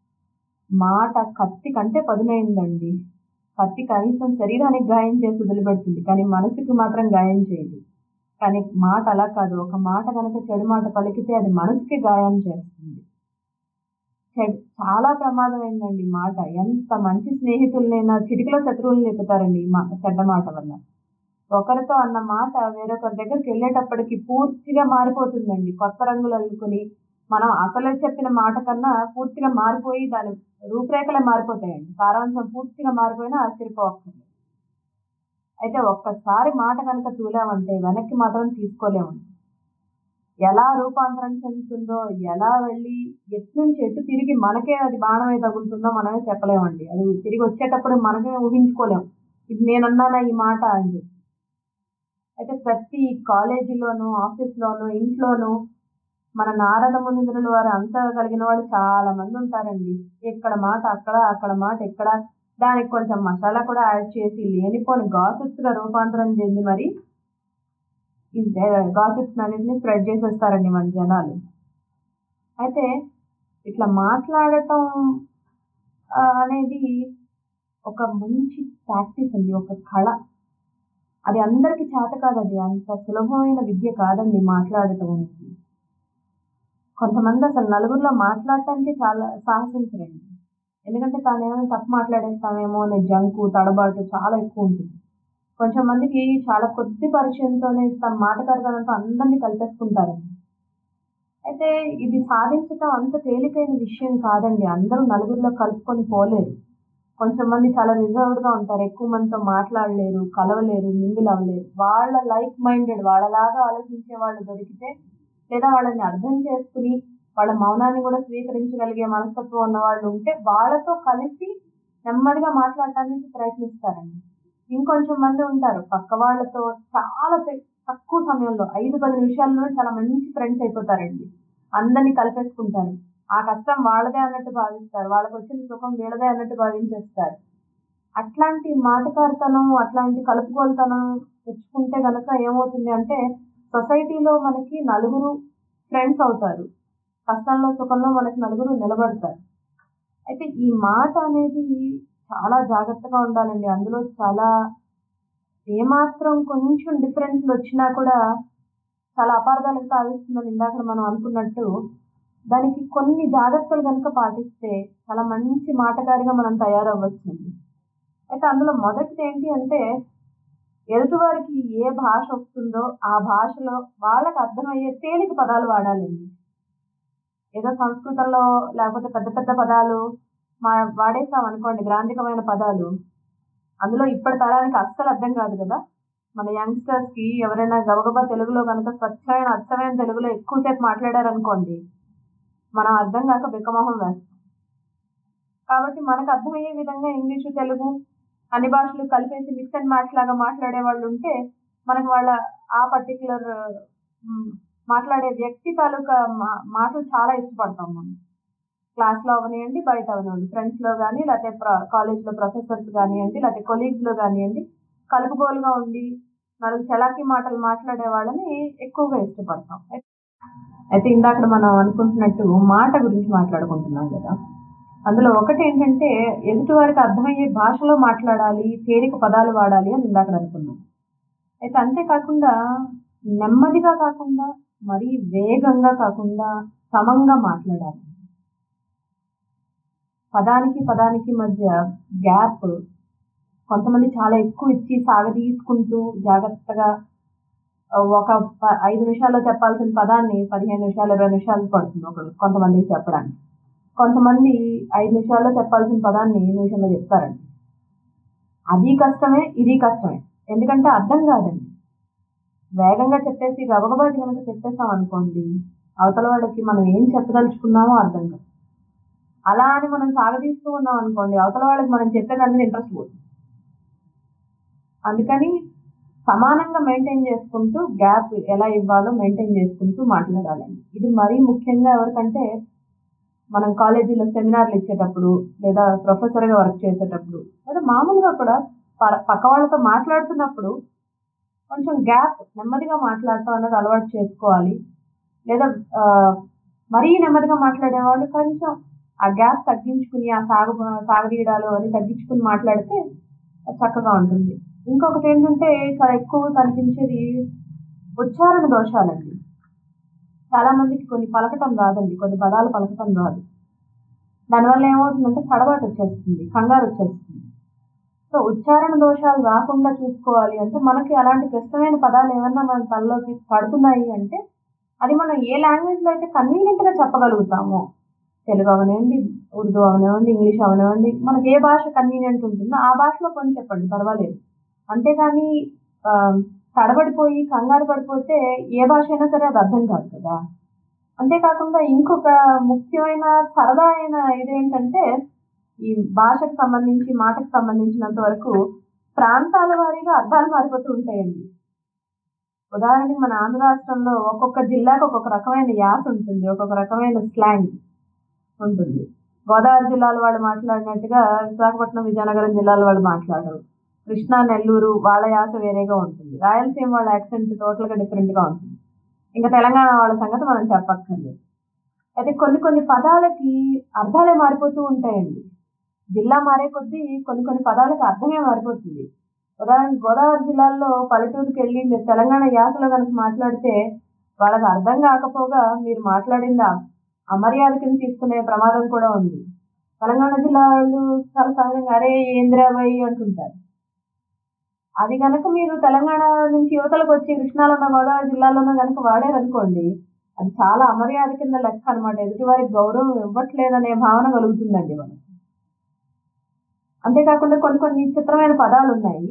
మాట కత్తి కంటే పదునైందండి కత్తి కనీసం శరీరానికి గాయం చేసి వదిలిపెడుతుంది కానీ మనసుకి మాత్రం గాయం చేయదు కానీ మాట అలా కాదు ఒక మాట కనుక చెడు మాట పలికితే అది మనసుకి గాయం చేస్తుంది చెడ్ చాలా ప్రమాదమైందండి మాట ఎంత మంచి స్నేహితులనైనా చిటికలో శత్రువులు చెబుతారండి ఈ మా- చెడ్డ మాట వల్ల ఒకరితో అన్న మాట వేరొకరి దగ్గరికి వెళ్ళేటప్పటికి పూర్తిగా మారిపోతుందండి కొత్త రంగులు అల్లుకుని మనం అసలు చెప్పిన మాట కన్నా పూర్తిగా మారిపోయి దాని రూపురేఖలే మారిపోతాయండి సారాంశం పూర్తిగా మారిపోయినా ఆశ్చర్యపోవక్కర్లేదు అయితే ఒక్కసారి మాట కనుక తూలామంటే వెనక్కి మాత్రం తీసుకోలేమండి ఎలా రూపాంతరం చెందుతుందో ఎలా వెళ్ళి ఎటు నుంచి ఎటు తిరిగి మనకే అది బాణమే తగులుతుందో మనమే చెప్పలేమండి అది తిరిగి వచ్చేటప్పుడు మనమే ఊహించుకోలేం ఇది నేనన్నానా ఈ మాట అని చెప్పి అయితే ప్రతి కాలేజీలోను ఆఫీస్లోను ఇంట్లోనూ మన నారద మునింద్రుల వారు అంత కలిగిన వాళ్ళు చాలా మంది ఉంటారండి ఇక్కడ మాట అక్కడ అక్కడ మాట ఇక్కడ దానికి కొంచెం మసాలా కూడా యాడ్ చేసి లేనిపోని గాసిప్స్ గా రూపాంతరం చెంది మరి ఈ గాసిప్స్ అన్నింటినీ స్ప్రెడ్ చేసేస్తారండి మన జనాలు అయితే ఇట్లా మాట్లాడటం ఆ, అనేది ఒక మంచి ప్రాక్టీస్ అండి ఒక కళ అది అందరికీ చేత కాదండి అంత సులభమైన విద్య కాదండి మాట్లాడటం అనేది కొంతమంది అసలు నలుగురిలో మాట్లాడటానికి చాలా సాహసించరండి ఎందుకంటే తాను ఏమైనా తప్పు మాట్లాడేస్తామేమో అనే జంకు తడబాటు చాలా ఎక్కువ ఉంటుంది కొంచెం మందికి చాలా కొద్ది పరిచయంతోనే తమ మాటకారితనంతో అందరినీ కలిపేసుకుంటారండి అయితే ఇది సాధించటం అంత తేలికైన విషయం కాదండి అందరూ నలుగురిలో కలుపుకొని పోలేరు కొంచెం మంది చాలా రిజర్వ్డ్ గా ఉంటారు ఎక్కువ మందితో మాట్లాడలేరు కలవలేరు మింగిల్ అవ్వలేరు వాళ్ళ లైక్ మైండెడ్ వాళ్ళలాగా ఆలోచించే వాళ్ళు దొరికితే లేదా వాళ్ళని అర్థం చేసుకుని వాళ్ళ మౌనాన్ని కూడా స్వీకరించగలిగే మనస్తత్వం ఉన్న వాళ్ళు ఉంటే వాళ్ళతో కలిసి నెమ్మదిగా మాట్లాడటానికి ప్రయత్నిస్తారండి ఇంకొంచెం మంది ఉంటారు పక్క వాళ్ళతో చాలా తె- తక్కువ సమయంలో ఐదు పది నిమిషాల్లోనే చాలా మంచి ఫ్రెండ్స్ అయిపోతారండి అందరినీ కలిపేసుకుంటారు ఆ కష్టం వాళ్ళదే అన్నట్టు భావిస్తారు వాళ్ళకి వచ్చిన సుఖం వీళ్ళదే అన్నట్టు భావించేస్తారు అట్లాంటి మాటకారితనం అట్లాంటి కలుపుకోలుతనం తెచ్చుకుంటే గనక ఏమవుతుంది అంటే సొసైటీలో మనకి నలుగురు ఫ్రెండ్స్ అవుతారు కష్టంలో సుఖంలో మనకి నలుగురు నిలబడతారు అయితే ఈ మాట అనేది చాలా జాగ్రత్తగా ఉండాలండి అందులో చాలా ఏమాత్రం కొంచెం డిఫరెన్స్లు వచ్చినా కూడా చాలా అపార్థాలకు తావిస్తుందని ఇందాక మనం అనుకున్నట్టు దానికి కొన్ని జాగ్రత్తలు కనుక పాటిస్తే చాలా మంచి మాటగారిగా మనం తయారవ్వచ్చండి అయితే అందులో మొదటిది ఏంటి అంటే ఎదుటివారికి ఏ భాష వస్తుందో ఆ భాషలో వాళ్ళకి అర్థమయ్యే తేలిక పదాలు వాడాలండి ఏదో సంస్కృతంలో లేకపోతే పెద్ద పెద్ద పదాలు మా వాడేసాం అనుకోండి గ్రాంధికమైన పదాలు అందులో ఇప్పటి తరానికి అస్సలు అర్థం కాదు కదా మన యంగ్స్టర్స్ కి ఎవరైనా గబగబా తెలుగులో కనుక స్వచ్ఛమైన అర్థమైన తెలుగులో ఎక్కువసేపు మాట్లాడారనుకోండి మనం అర్థం కాక బిక్కమొహం వేస్తాం కాబట్టి మనకు అర్థమయ్యే విధంగా ఇంగ్లీషు తెలుగు అన్ని భాషలు కలిపేసి మిక్స్ అండ్ మ్యాచ్ లాగా మాట్లాడే వాళ్ళు ఉంటే మనకు వాళ్ళ ఆ పర్టికులర్ మాట్లాడే వ్యక్తి తాలూకా మా- మాటలు చాలా ఇష్టపడతాం మనం క్లాస్ లో అవనివ్వండి బయట అవనివ్వండి ఫ్రెండ్స్ లో కానీ లేకపోతే కాలేజ్ లో ప్రొఫెసర్స్ కానివ్వండి లేకపోతే కొలీగ్స్ లో కానివ్వండి కలుపుగోలుగా ఉండి నలుగు చలాకీ మాటలు మాట్లాడే వాళ్ళని ఎక్కువగా ఇష్టపడతాం అయితే ఇందాక మనం అనుకుంటున్నట్టు మాట గురించి మాట్లాడుకుంటున్నాం కదా అందులో ఒకటి ఏంటంటే ఎదుటి వారికి అర్థమయ్యే భాషలో మాట్లాడాలి తేలిక పదాలు వాడాలి అని ఇందాక అనుకున్నాం అయితే అంతేకాకుండా నెమ్మదిగా కాకుండా మరీ వేగంగా కాకుండా సమంగా మాట్లాడాలి పదానికి పదానికి మధ్య గ్యాప్ కొంతమంది చాలా ఎక్కువ ఇచ్చి సాగదీసుకుంటూ జాగ్రత్తగా ఒక ప- ఐదు నిమిషాల్లో చెప్పాల్సిన పదాన్ని పదిహేను నిమిషాలు ఇరవై నిమిషాలు పడుతుంది ఒకరు కొంతమందికి చెప్పడానికి కొంతమంది ఐదు నిమిషాల్లో చెప్పాల్సిన పదాన్ని నిమిషంలో చెప్తారండి అది కష్టమే ఇది కష్టమే ఎందుకంటే అర్థం కాదండి వేగంగా చెప్పేసి గబగబాటి కనుక చెప్పేస్తాం అనుకోండి అవతల వాడికి మనం ఏం చెప్పదలుచుకున్నామో అర్థం కాదు అలా అని మనం సాగదీస్తూ ఉన్నాం అనుకోండి అవతల వాళ్ళకి మనం చెప్పేదాని మీద ఇంట్రెస్ట్ పోతుంది అందుకని సమానంగా మెయింటైన్ చేసుకుంటూ గ్యాప్ ఎలా ఇవ్వాలో మెయింటైన్ చేసుకుంటూ మాట్లాడాలండి ఇది మరీ ముఖ్యంగా ఎవరికంటే మనం కాలేజీలో సెమినార్లు ఇచ్చేటప్పుడు లేదా ప్రొఫెసర్గా వర్క్ చేసేటప్పుడు లేదా మామూలుగా కూడా ప- పక్క వాళ్ళతో మాట్లాడుతున్నప్పుడు కొంచెం గ్యాప్ నెమ్మదిగా మాట్లాడటం అనేది అలవాటు చేసుకోవాలి లేదా ఆ, మరీ నెమ్మదిగా మాట్లాడేవాళ్ళు కొంచెం ఆ గ్యాప్ తగ్గించుకుని ఆ సాగు సాగదీయడాలు అని తగ్గించుకుని మాట్లాడితే చక్కగా ఉంటుంది ఇంకొకటి ఏంటంటే చాలా ఎక్కువ కనిపించేది ఉచ్చారణ దోషాలండి చాలా మందికి కొన్ని పలకటం రాదండి కొన్ని పదాలు పలకటం రాదు దానివల్ల ఏమవుతుందంటే తడబాటు వచ్చేస్తుంది కంగారు వచ్చేస్తుంది సో ఉచ్చారణ దోషాలు రాకుండా చూసుకోవాలి అంటే మనకి అలాంటి క్లిష్టమైన పదాలు ఏమన్నా మన తలలోకి పడుతున్నాయి అంటే అది మనం ఏ లాంగ్వేజ్ లో అయితే కన్వీనియంట్ గా చెప్పగలుగుతామో తెలుగు అవనివ్వండి ఉర్దూ అవనివ్వండి ఇంగ్లీష్ అవనివ్వండి మనకి ఏ భాష కన్వీనియంట్ ఉంటుందో ఆ భాషలో కొన్ని చెప్పండి పర్వాలేదు అంతేగాని ఆ, తడబడిపోయి కంగారు పడిపోతే ఏ భాష అయినా సరే అది అర్థం కాదు కదా అంతేకాకుండా ఇంకొక ముఖ్యమైన సరదా అయిన ఇదేంటంటే ఈ భాషకు సంబంధించి మాటకు సంబంధించినంత వరకు ప్రాంతాల వారీగా అర్థాలు మారిపోతూ ఉంటాయండి ఉదాహరణకి మన ఆంధ్ర రాష్ట్రంలో ఒక్కొక్క జిల్లాకు ఒక్కొక్క రకమైన యాస ఉంటుంది ఒక్కొక్క రకమైన స్లాంగ్ ఉంటుంది గోదావరి జిల్లాల వాళ్ళు మాట్లాడినట్టుగా విశాఖపట్నం విజయనగరం జిల్లాల వాళ్ళు మాట్లాడరు కృష్ణా నెల్లూరు వాళ్ళ యాస వేరేగా ఉంటుంది రాయలసీమ వాళ్ళ యాక్సెంట్ టోటల్గా డిఫరెంట్గా ఉంటుంది ఇంకా తెలంగాణ వాళ్ళ సంగతి మనం చెప్పక్కర్లేదు అయితే కొన్ని కొన్ని పదాలకి అర్థాలే మారిపోతూ ఉంటాయండి జిల్లా మారే కొద్దీ కొన్ని కొన్ని పదాలకి అర్థమే మారిపోతుంది ఉదాహరణ గోదావరి జిల్లాల్లో పల్లెటూరుకి వెళ్ళి మీరు తెలంగాణ యాసలో కనుక మాట్లాడితే వాళ్ళకి అర్థం కాకపోగా మీరు మాట్లాడింది ఆ- అమర్యాద కింద తీసుకునే ప్రమాదం కూడా ఉంది తెలంగాణ జిల్లా వాళ్ళు చాలా సహజంగా అరే ఏంద్రాబాయి అంటుంటారు అది కనుక మీరు తెలంగాణ నుంచి యువతలకు వచ్చి కృష్ణాలో ఉన్న గోదావరి జిల్లాలోనో కనుక వాడారనుకోండి అది చాలా అమర్యాద కింద లెక్క అనమాట ఎదుటివారికి గౌరవం ఇవ్వట్లేదనే భావన కలుగుతుందండి మనకి అంతేకాకుండా కొన్ని కొన్ని చిత్రమైన పదాలు ఉన్నాయి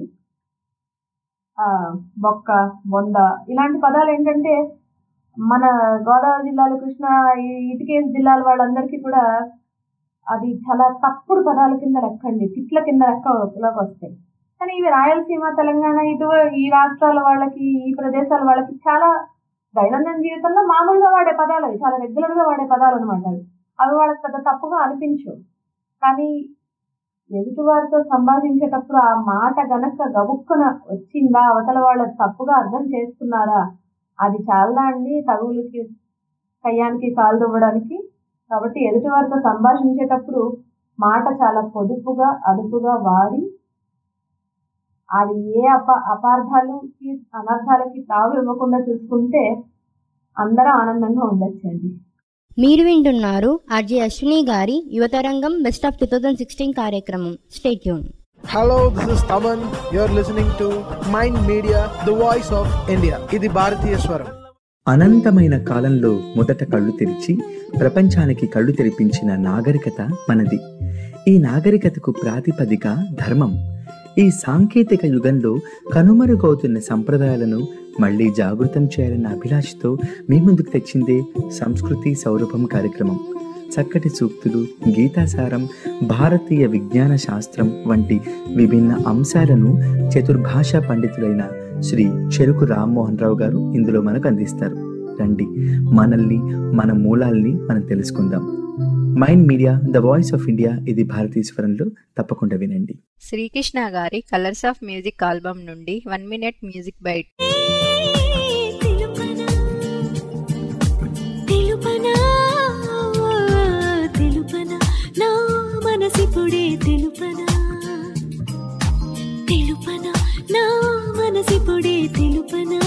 ఆ బొక్క బొంద ఇలాంటి పదాలు ఏంటంటే మన గోదావరి జిల్లాలు కృష్ణా ఈ ఇటుకేసి జిల్లాల వాళ్ళందరికీ కూడా అది చాలా తప్పుడు పదాల కింద లెక్కండి తిట్ల కింద లెక్కలోకి వస్తాయి కానీ ఇవి రాయలసీమ తెలంగాణ ఇటు ఈ రాష్ట్రాల వాళ్ళకి ఈ ప్రదేశాల వాళ్ళకి చాలా దైనందిన జీవితంలో మామూలుగా వాడే పదాలు అవి చాలా రెగ్యులర్ గా వాడే పదాలు అనమాట అవి అవి వాళ్ళకి పెద్ద తప్పుగా అనిపించవు కానీ ఎదుటి వారితో సంభాషించేటప్పుడు ఆ మాట గనక గబుక్కున వచ్చిందా అవతల వాళ్ళ తప్పుగా అర్థం చేసుకున్నారా అది చాలా అండి తగులుకి కయ్యానికి కాలు దువ్వడానికి కాబట్టి ఎదుటి వారితో సంభాషించేటప్పుడు మాట చాలా పొదుపుగా అదుపుగా వాడి అది ఏ అప అపార్థాలకి అనర్థాలకి తావు ఇవ్వకుండా చూసుకుంటే అందరూ ఆనందంగా ఉండొచ్చండి మీరు వింటున్నారు ఆర్జే అశ్విని గారి యువతరంగం best of two thousand sixteen కార్యక్రమం stay tune Hello, this is Taman. You're listening to Mind Media, the voice of India. ఇది భారతీయ స్వరం అనంతమైన కాలంలో మొదట కళ్ళు తెరిచి ప్రపంచానికి కళ్ళు తెరిపించిన నాగరికత మనది ఈ నాగరికతకు ప్రాతిపదిక ధర్మం ఈ సాంకేతిక యుగంలో కనుమరుగవుతున్న సంప్రదాయాలను మళ్ళీ జాగృతం చేయాలన్న అభిలాషతో మీ ముందుకు తెచ్చిందే సంస్కృతి సౌరభం కార్యక్రమం చక్కటి సూక్తులు గీతాసారం భారతీయ విజ్ఞాన శాస్త్రం వంటి విభిన్న అంశాలను చతుర్భాషా పండితులైన శ్రీ చెరుకు రామ్మోహన్ రావు గారు ఇందులో మనకు అందిస్తారు రండి మనల్ని మన మూలాల్ని మనం తెలుసుకుందాం mind media the voice of India ఇది భారతీయ స్వరంలో తప్పకుండా వినండి శ్రీకృష్ణ గారి కలర్స్ ఆఫ్ మ్యూజిక్ ఆల్బమ్ నుండి వన్ మినిట్ మ్యూజిక్ బైట్ మనసిపుడే తెలుపనా తెలుపనా నా మనసిపుడే తెలుపనా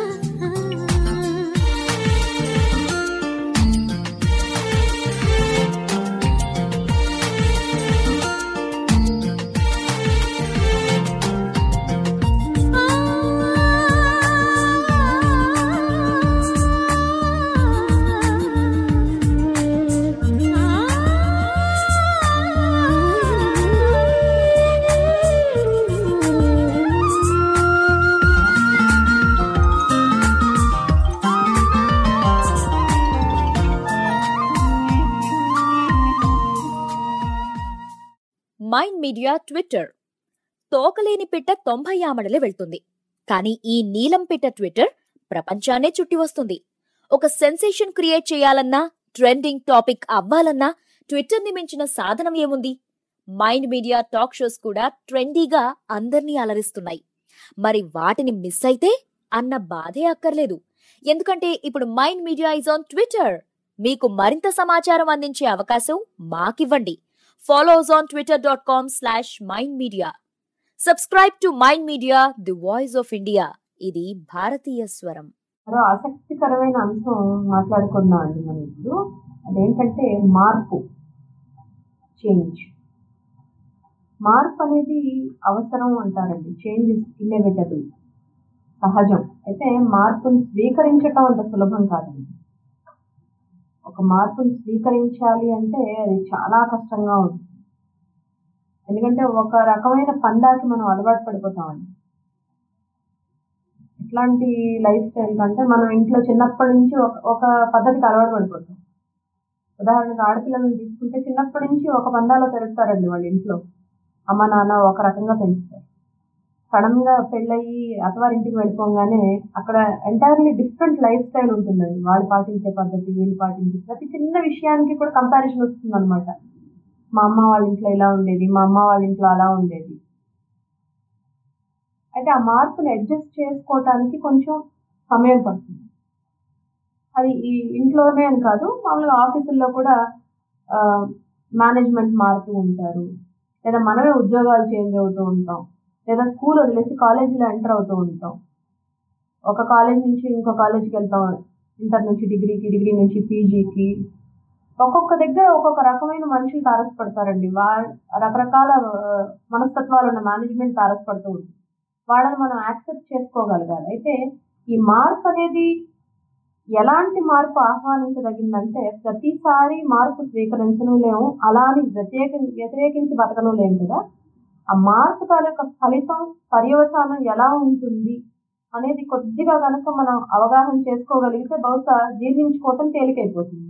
మైండ్ మీడియా ట్విట్టర్ తోకలేని పిట్ట తొంభై ఆమడలే వెళ్తుంది కానీ ఈ నీలం పిట్ట ట్విట్టర్ ప్రపంచాన్నే చుట్టి వస్తుంది ఒక సెన్సేషన్ క్రియేట్ చేయాలన్నా ట్రెండింగ్ టాపిక్ అవ్వాలన్నా ట్విట్టర్ ని మించిన సాధనం ఏముంది మైండ్ మీడియా టాక్ షోస్ కూడా ట్రెండీగా అందర్నీ అలరిస్తున్నాయి మరి వాటిని మిస్ అయితే అన్న బాధే అక్కర్లేదు ఎందుకంటే ఇప్పుడు mind media is on Twitter మీకు మరింత సమాచారం అందించే అవకాశం మాకివ్వండి follow us on Twitter dot com slash mind media subscribe to mind media the voice of India ఇది భారతీయ స్వరం మరో ఆసక్తికరమైన అంశం మాట్లాడుకుందాం అండి మనం ఇప్పుడు అదేంటంటే మార్పు చేంజ్ మార్పు అనేది అవసరం అంటారండి చేంజ్ ఇస్ ఇన్ఎవిటబుల్ సహజం అయితే మార్పును స్వీకరించటం అంత సులభం కాదండి ఒక మార్పును స్వీకరించాలి అంటే అది చాలా కష్టంగా ఉంటుంది ఎందుకంటే ఒక రకమైన పందాకి మనం అలవాటు పడిపోతామండి ఎట్లాంటి లైఫ్ స్టైల్ కంటే మనం ఇంట్లో చిన్నప్పటి నుంచి ఒక ఒక పద్ధతికి అలవాటు పడిపోతాం ఉదాహరణకు ఆడపిల్లలను తీసుకుంటే చిన్నప్పటి నుంచి ఒక పందాలో పెరుగుతారండి వాళ్ళ ఇంట్లో అమ్మ నాన్న ఒక రకంగా పెంచుతారు సడన్ గా పెళ్ళయి అత్తవారింటికి వెళ్ళిపోగానే అక్కడ ఎంటైర్లీ డిఫరెంట్ లైఫ్ స్టైల్ ఉంటుందండి వాళ్ళు పాటించే పద్ధతి వీళ్ళు పాటించే ప్రతి చిన్న విషయానికి కూడా కంపారిజన్ వస్తుంది అనమాట మా అమ్మ వాళ్ళ ఇంట్లో ఇలా ఉండేది మా అమ్మ వాళ్ళ ఇంట్లో అలా ఉండేది అయితే ఆ మార్పుని అడ్జస్ట్ చేసుకోవటానికి కొంచెం సమయం పడుతుంది అది ఈ ఇంట్లోనే అని కాదు మామూలుగా ఆఫీసుల్లో కూడా మేనేజ్మెంట్ మారుతూ ఉంటారు లేదా మనమే ఉద్యోగాలు చేంజ్ అవుతూ ఉంటాం లేదా స్కూల్ వదిలేసి కాలేజీలో ఎంటర్ అవుతూ ఉంటాం ఒక కాలేజ్ నుంచి ఇంకో కాలేజీకి వెళ్తాం ఇంటర్ నుంచి డిగ్రీకి డిగ్రీ నుంచి పీజీకి ఒక్కొక్క దగ్గర ఒక్కొక్క రకమైన మనుషులు తారసపడతారండి వా రకరకాల మనస్తత్వాలు ఉన్న మేనేజ్మెంట్ తారసపడుతూ ఉంటుంది వాళ్ళని మనం యాక్సెప్ట్ చేసుకోగలగాలి అయితే ఈ మార్పు అనేది ఎలాంటి మార్పు ఆహ్వానించదగిందంటే ప్రతిసారి మార్పు స్వీకరించను లేము అలా అని వ్యతిరేక వ్యతిరేకించి బతకను లేము కదా ఆ మార్పు తాలూకా ఫలితం పర్యవసానం ఎలా ఉంటుంది అనేది కొద్దిగా కనుక మనం అవగాహన చేసుకోగలిగితే బహుశా జీర్ణించుకోవటం తేలికైపోతుంది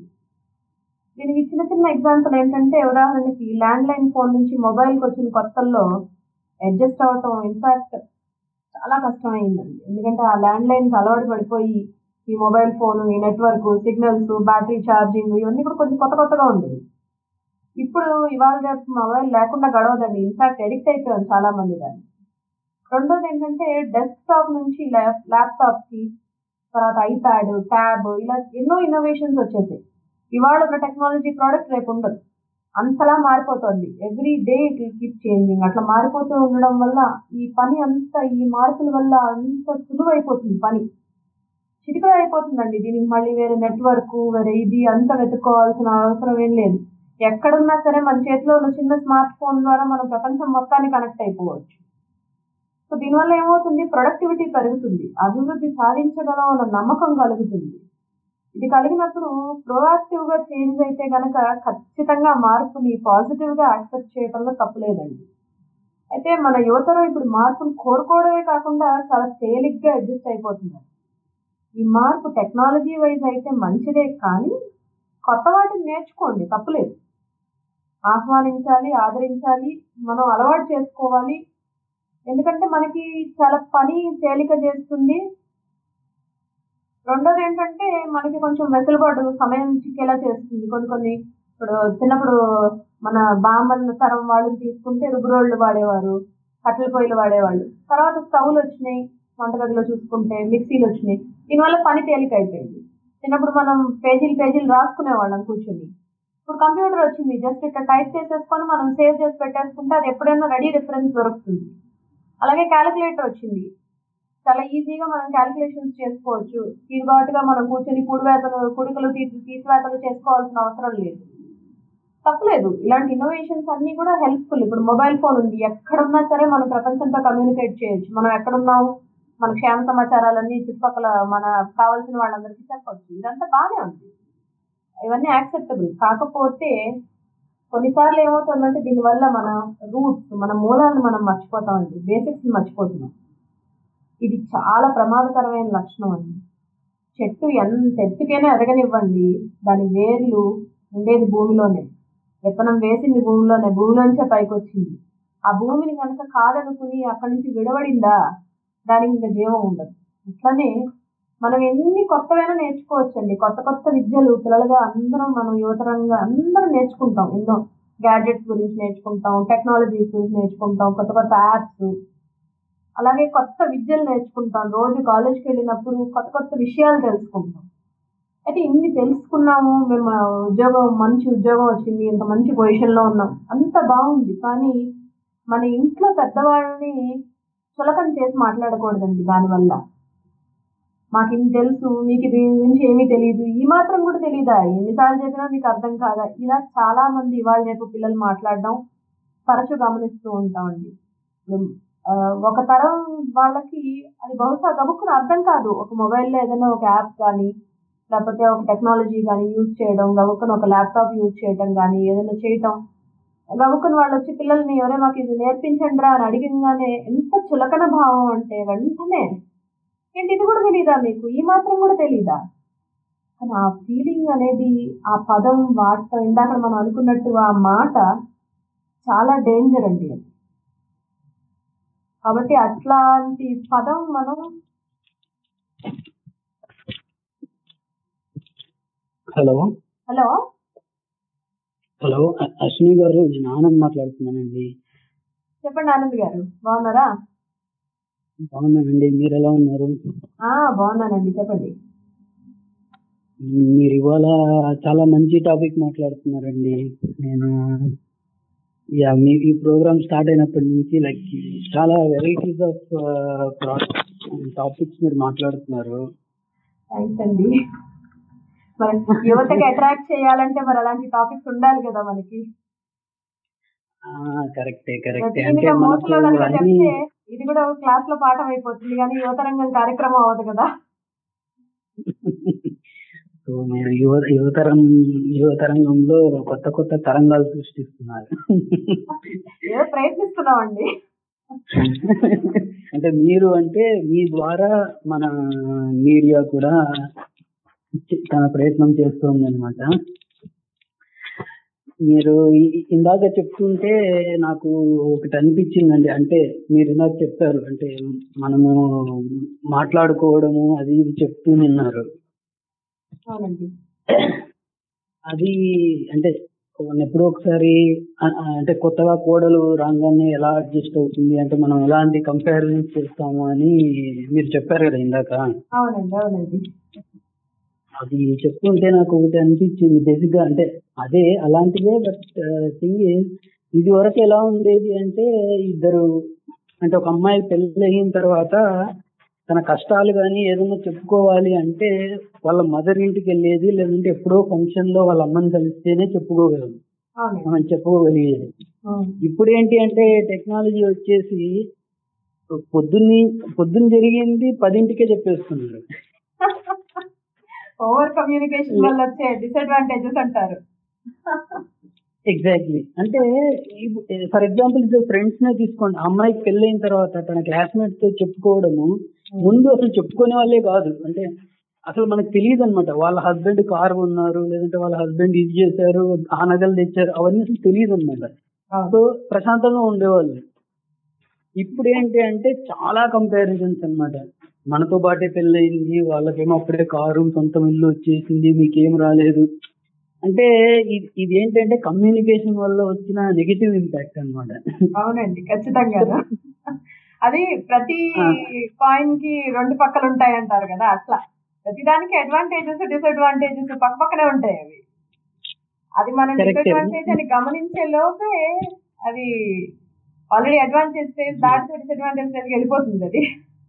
దీనికి చిన్న చిన్న ఎగ్జాంపుల్ ఏంటంటే ఉదాహరణకి ల్యాండ్ లైన్ ఫోన్ నుంచి మొబైల్కి వచ్చిన కొత్తల్లో అడ్జస్ట్ అవ్వటం ఇన్ఫాక్ట్ చాలా కష్టమైందండి ఎందుకంటే ఆ ల్యాండ్ లైన్కి అలవాటు పడిపోయి ఈ మొబైల్ ఫోన్ ఈ నెట్వర్క్ సిగ్నల్స్ బ్యాటరీ ఛార్జింగ్ ఇవన్నీ కూడా కొంచెం కొత్త కొత్తగా ఉండేవి ఇప్పుడు ఇవాళ రేపు మొబైల్ లేకుండా గడవదండి ఇన్ఫాక్ట్ ఎడిక్ట్ అయిపోయాం చాలా మంది దాన్ని రెండోది ఏంటంటే డెస్క్టాప్ నుంచి ల్యాప్టాప్ కి తర్వాత ఐప్యాడ్ ట్యాబ్ ఇలా ఎన్నో ఇన్నోవేషన్స్ వచ్చేసాయి ఇవాళ ఉన్న టెక్నాలజీ ప్రోడక్ట్ రేపు ఉండదు అంతలా మారిపోతుంది every day it will keep changing అట్లా మారిపోతూ ఉండడం వల్ల ఈ పని అంత ఈ మార్పుల వల్ల అంత సులువైపోతుంది పని చిటికలో అయిపోతుందండి దీనికి మళ్ళీ వేరే నెట్వర్క్ వేరే ఇది అంత వెతుక్కోవాల్సిన అవసరం ఏం లేదు ఎక్కడున్నా సరే మన చేతిలో ఉన్న చిన్న స్మార్ట్ ఫోన్ ద్వారా మనం ప్రపంచం మొత్తాన్ని కనెక్ట్ అయిపోవచ్చు సో దీనివల్ల ఏమవుతుంది ప్రొడక్టివిటీ పెరుగుతుంది అభివృద్ధి సాధించగలం అన్న నమ్మకం కలుగుతుంది ఇది కలిగినప్పుడు ప్రోయాక్టివ్ గా చేంజ్ అయితే గనక ఖచ్చితంగా మార్పుని పాజిటివ్ గా యాక్సెప్ట్ చేయడంలో తప్పులేదండి అయితే మన యువతరం ఇప్పుడు మార్పును కోరుకోవడమే కాకుండా చాలా తేలిగ్గా అడ్జస్ట్ అయిపోతున్నారు ఈ మార్పు టెక్నాలజీ వైజ్ అయితే మంచిదే కానీ కొత్త వాటిని నేర్చుకోండి తప్పులేదు ఆహ్వానించాలి ఆదరించాలి మనం అలవాటు చేసుకోవాలి ఎందుకంటే మనకి చాలా పని తేలిక చేస్తుంది రెండోది ఏంటంటే మనకి కొంచెం వెసులుబాటు సమయం చిక్కేలా చేస్తుంది కొన్ని కొన్ని ఇప్పుడు చిన్నప్పుడు మన బామ్మల తరం వాళ్ళని తీసుకుంటే రుబ్బురోళ్ళు వాడేవారు కట్టెల పొయ్యిలు వాడేవాళ్ళు తర్వాత స్టవ్లు వచ్చినాయి వంటగదిలో చూసుకుంటే మిక్సీలు వచ్చినాయి దీనివల్ల పని తేలిక అయిపోయింది చిన్నప్పుడు మనం పేజీలు పేజీలు రాసుకునే వాళ్ళం కూర్చొని ఇప్పుడు కంప్యూటర్ వచ్చింది జస్ట్ ఇట్లా టైప్ చేసేసుకొని మనం సేవ్ చేసి పెట్టేసుకుంటే అది ఎప్పుడైనా రెడీ రిఫరెన్స్ దొరుకుతుంది అలాగే క్యాలిక్యులేటర్ వచ్చింది చాలా ఈజీగా మనం క్యాలిక్యులేషన్స్ చేసుకోవచ్చు తీరుబాటుగా మనం కూర్చొని కూడివేతలు కూడికలు తీసి తీసివేతలు చేసుకోవాల్సిన అవసరం లేదు తప్పలేదు ఇలాంటి ఇన్నోవేషన్స్ అన్ని కూడా హెల్ప్ఫుల్ ఇప్పుడు మొబైల్ ఫోన్ ఉంది ఎక్కడున్నా సరే మనం ప్రపంచంతో కమ్యూనికేట్ చేయొచ్చు మనం ఎక్కడున్నాము మన క్షేమ సమాచారాలన్నీ చుట్టుపక్కల మన కావాల్సిన వాళ్ళందరికీ చెప్పొచ్చు ఇదంతా బాగానే ఉంది ఇవన్నీ యాక్సెప్టబుల్ కాకపోతే కొన్నిసార్లు ఏమవుతుందంటే దీనివల్ల మన రూట్స్ మన మూలాలను మనం మర్చిపోతామండి బేసిక్స్ మర్చిపోతున్నాం ఇది చాలా ప్రమాదకరమైన లక్షణం అండి చెట్టు ఎంత ఎత్తుకైనా ఎదగనివ్వండి దాని వేర్లు ఉండేది భూమిలోనే విత్తనం వేసింది భూమిలోనే భూమిలోంచే పైకి వచ్చింది ఆ భూమిని కనుక కాదనుకుని అక్కడి నుంచి విడవడిందా దానికి ఇంకా జీవం ఉండదు అట్లనే మనం ఎన్ని కొత్తవైనా నేర్చుకోవచ్చండి కొత్త కొత్త విద్యలు పిల్లలుగా అందరం మనం యువతరంగా అందరం నేర్చుకుంటాం ఎన్నో గ్యాడ్జెట్స్ గురించి నేర్చుకుంటాం టెక్నాలజీస్ గురించి నేర్చుకుంటాం కొత్త కొత్త యాప్స్ అలాగే కొత్త విద్యలు నేర్చుకుంటాం రోజు కాలేజ్కి వెళ్ళినప్పుడు కొత్త కొత్త విషయాలు తెలుసుకుంటాం అయితే ఇన్ని తెలుసుకున్నాము మేము ఉద్యోగం మంచి ఉద్యోగం వచ్చింది ఇంత మంచి పొజిషన్లో ఉన్నాం అంత బాగుంది కానీ మన ఇంట్లో పెద్దవాళ్ళని చులకన చేసి మాట్లాడకూడదండి దానివల్ల మాకు ఇన్ని తెలుసు మీకు దీని గురించి ఏమీ తెలియదు ఈ మాత్రం కూడా తెలియదా ఎన్నిసార్లు చెప్పినా మీకు అర్థం కాదా ఇలా చాలా మంది ఇవాళ రేపు పిల్లలు మాట్లాడడం తరచూ గమనిస్తూ ఉంటామండి ఇప్పుడు, ఆ, ఒక తరం వాళ్ళకి అది బహుశా గబుక్కున అర్థం కాదు ఒక మొబైల్లో ఏదైనా ఒక యాప్ కానీ లేకపోతే ఒక టెక్నాలజీ కానీ యూజ్ చేయడం గబుక్కున ఒక ల్యాప్టాప్ యూజ్ చేయడం కానీ ఏదైనా చేయటం గబుక్కున వాళ్ళు వచ్చి పిల్లల్ని ఎవరే మాకు ఇది నేర్పించండి రా అని అడిగంగానే ఎంత చులకన భావం అంటే వెంటనే ఏంటి ఇది కూడా తెలీదా మీకు ఈ మాత్రం కూడా తెలీదా కానీ ఆ ఫీలింగ్ అనేది ఆ పదం వాడటం ఇందాక మనం అనుకున్నట్టు ఆ మాట చాలా డేంజర్ అండి అది కాబట్టి అట్లాంటి పదం మనం హలో హలో హలో అ- అశ్విని గారు నేను ఆనంద్ మాట్లాడుతున్నానండి చెప్పండి ఆనంద్ గారు బాగున్నారా బాగున్నానండి మీరు ఎలా ఉన్నారు ఆ బాగున్నానండి చెప్పండి మీరు ఇవాళ చాలా మంచి టాపిక్ మాట్లాడుతున్నారండి నేను యా మీ ఈ ప్రోగ్రామ్ స్టార్ట్ అయినప్పటి నుంచి లైక్ చాలా వెరైటీస్ ఆఫ్ టాపిక్స్ మీరు మాట్లాడుతున్నారు థ్యాంక్స్ అండి మరి యువతకి అట్రాక్ట్ చేయాలంటే మరి అలాంటి టాపిక్స్ ఉండాలి కదా మనకి కరెక్టే కరెక్టే అంటే దీనిగా మోసలో మనకు కనుక అన్ని చెప్తే ఇది కూడా ఒక క్లాస్ లో పాఠం అయిపోతుంది కానీ యువతరంగం కార్యక్రమం అవ్వదు కదా సో మీరు యువ యువతరం యువతరంగంలో కొత్త కొత్త తరంగాలు సృష్టిస్తున్నారు ఏదో ప్రయత్నిస్తున్నామండి అంటే మీరు అంటే మీ ద్వారా మన మీడియా కూడా చి- తన ప్రయత్నం చేస్తుంది అనమాట మీరు ఇ- ఇందాక చెప్తుంటే నాకు ఒకటి అనిపించిందండి అంటే మీరు ఇందాక చెప్పారు అంటే మనము మాట్లాడుకోవడము అది ఇది చెప్తూ నిన్నారు అవునండి అది అంటే ఎప్పుడో ఒకసారి అ- అ- అంటే కొత్తగా కోడలు రాగానే ఎలా అడ్జస్ట్ అవుతుంది అంటే మనం ఎలాంటి కంపారిజన్ చేస్తాము అని మీరు చెప్పారు కదా ఇందాక అవునండి అవునండి అది చెప్తుంటే నాకు ఒకటి అనిపించింది బేసిక్ గా అంటే అదే అలాంటిదే బట్ థింగ్ ఇది వరకు ఎలా ఉండేది అంటే ఇద్దరు అంటే ఒక అమ్మాయి పెళ్లి అయిన తర్వాత తన కష్టాలు కానీ ఏదైనా చెప్పుకోవాలి అంటే వాళ్ళ మదర్ ఇంటికి వెళ్ళేది లేదంటే ఎప్పుడో ఫంక్షన్ లో వాళ్ళ అమ్మని కలిస్తేనే చెప్పుకోగలదు అవునండి మనం చెప్పుకోగలిగేది అవును. ఇప్పుడు ఏంటి అంటే టెక్నాలజీ వచ్చేసి పొద్దున్ని పొద్దున్న జరిగింది పదింటికే చెప్పేస్తున్నారు ఓవర్ కమ్యూనికేషన్ వల్ల వచ్చే డిసడ్వాంటేజెస్ అంటారు ఎగ్జాక్ట్లీ అంటే ఫర్ ఎగ్జాంపుల్ ఇద్దరు ఫ్రెండ్స్ నే తీసుకోండి ఆ అమ్మాయికి పెళ్ళైన తర్వాత తన క్లాస్మేట్ తో చెప్పుకోవడము ముందు అసలు చెప్పుకునే వాళ్ళే కాదు అంటే అసలు మనకు తెలియదు అనమాట వాళ్ళ హస్బెండ్ కారు ఉన్నారు లేదంటే వాళ్ళ హస్బెండ్ ఇది చేశారు ఆ నగలు తెచ్చారు అవన్నీ అసలు తెలియదు అనమాట సో ప్రశాంతంగా ఉండేవాళ్ళు ఇప్పుడు ఏంటి అంటే చాలా కంపారిజన్స్ అన్నమాట మనతో పాటే పెళ్ళయింది వాళ్ళకేమో అప్పుడే కారు సొంతం ఇల్లు వచ్చేసింది మీకేం రాలేదు అంటే ఇది ఇది ఏంటంటే కమ్యూనికేషన్ వల్ల వచ్చిన నెగిటివ్ ఇంపాక్ట్ అన్నమాట అవునండి ఖచ్చితంగా అది ప్రతి కాయిన్ కి రెండు పక్కలు ఉంటాయి అంటారు కదా అట్లా ప్రతిదానికి అడ్వాంటేజెస్ డిసడ్వాంటేజెస్ పక్క పక్కనే ఉంటాయి అవి అది మనం Correct. డిసడ్వాంటేజ్ అని గమనించే లోపే అది ఆల్రెడీ అడ్వాంటేజ్ స్టేజ్ దాటి డిసడ్వాంటేజ్ స్టేజ్ వెళ్ళిపోతుంది అది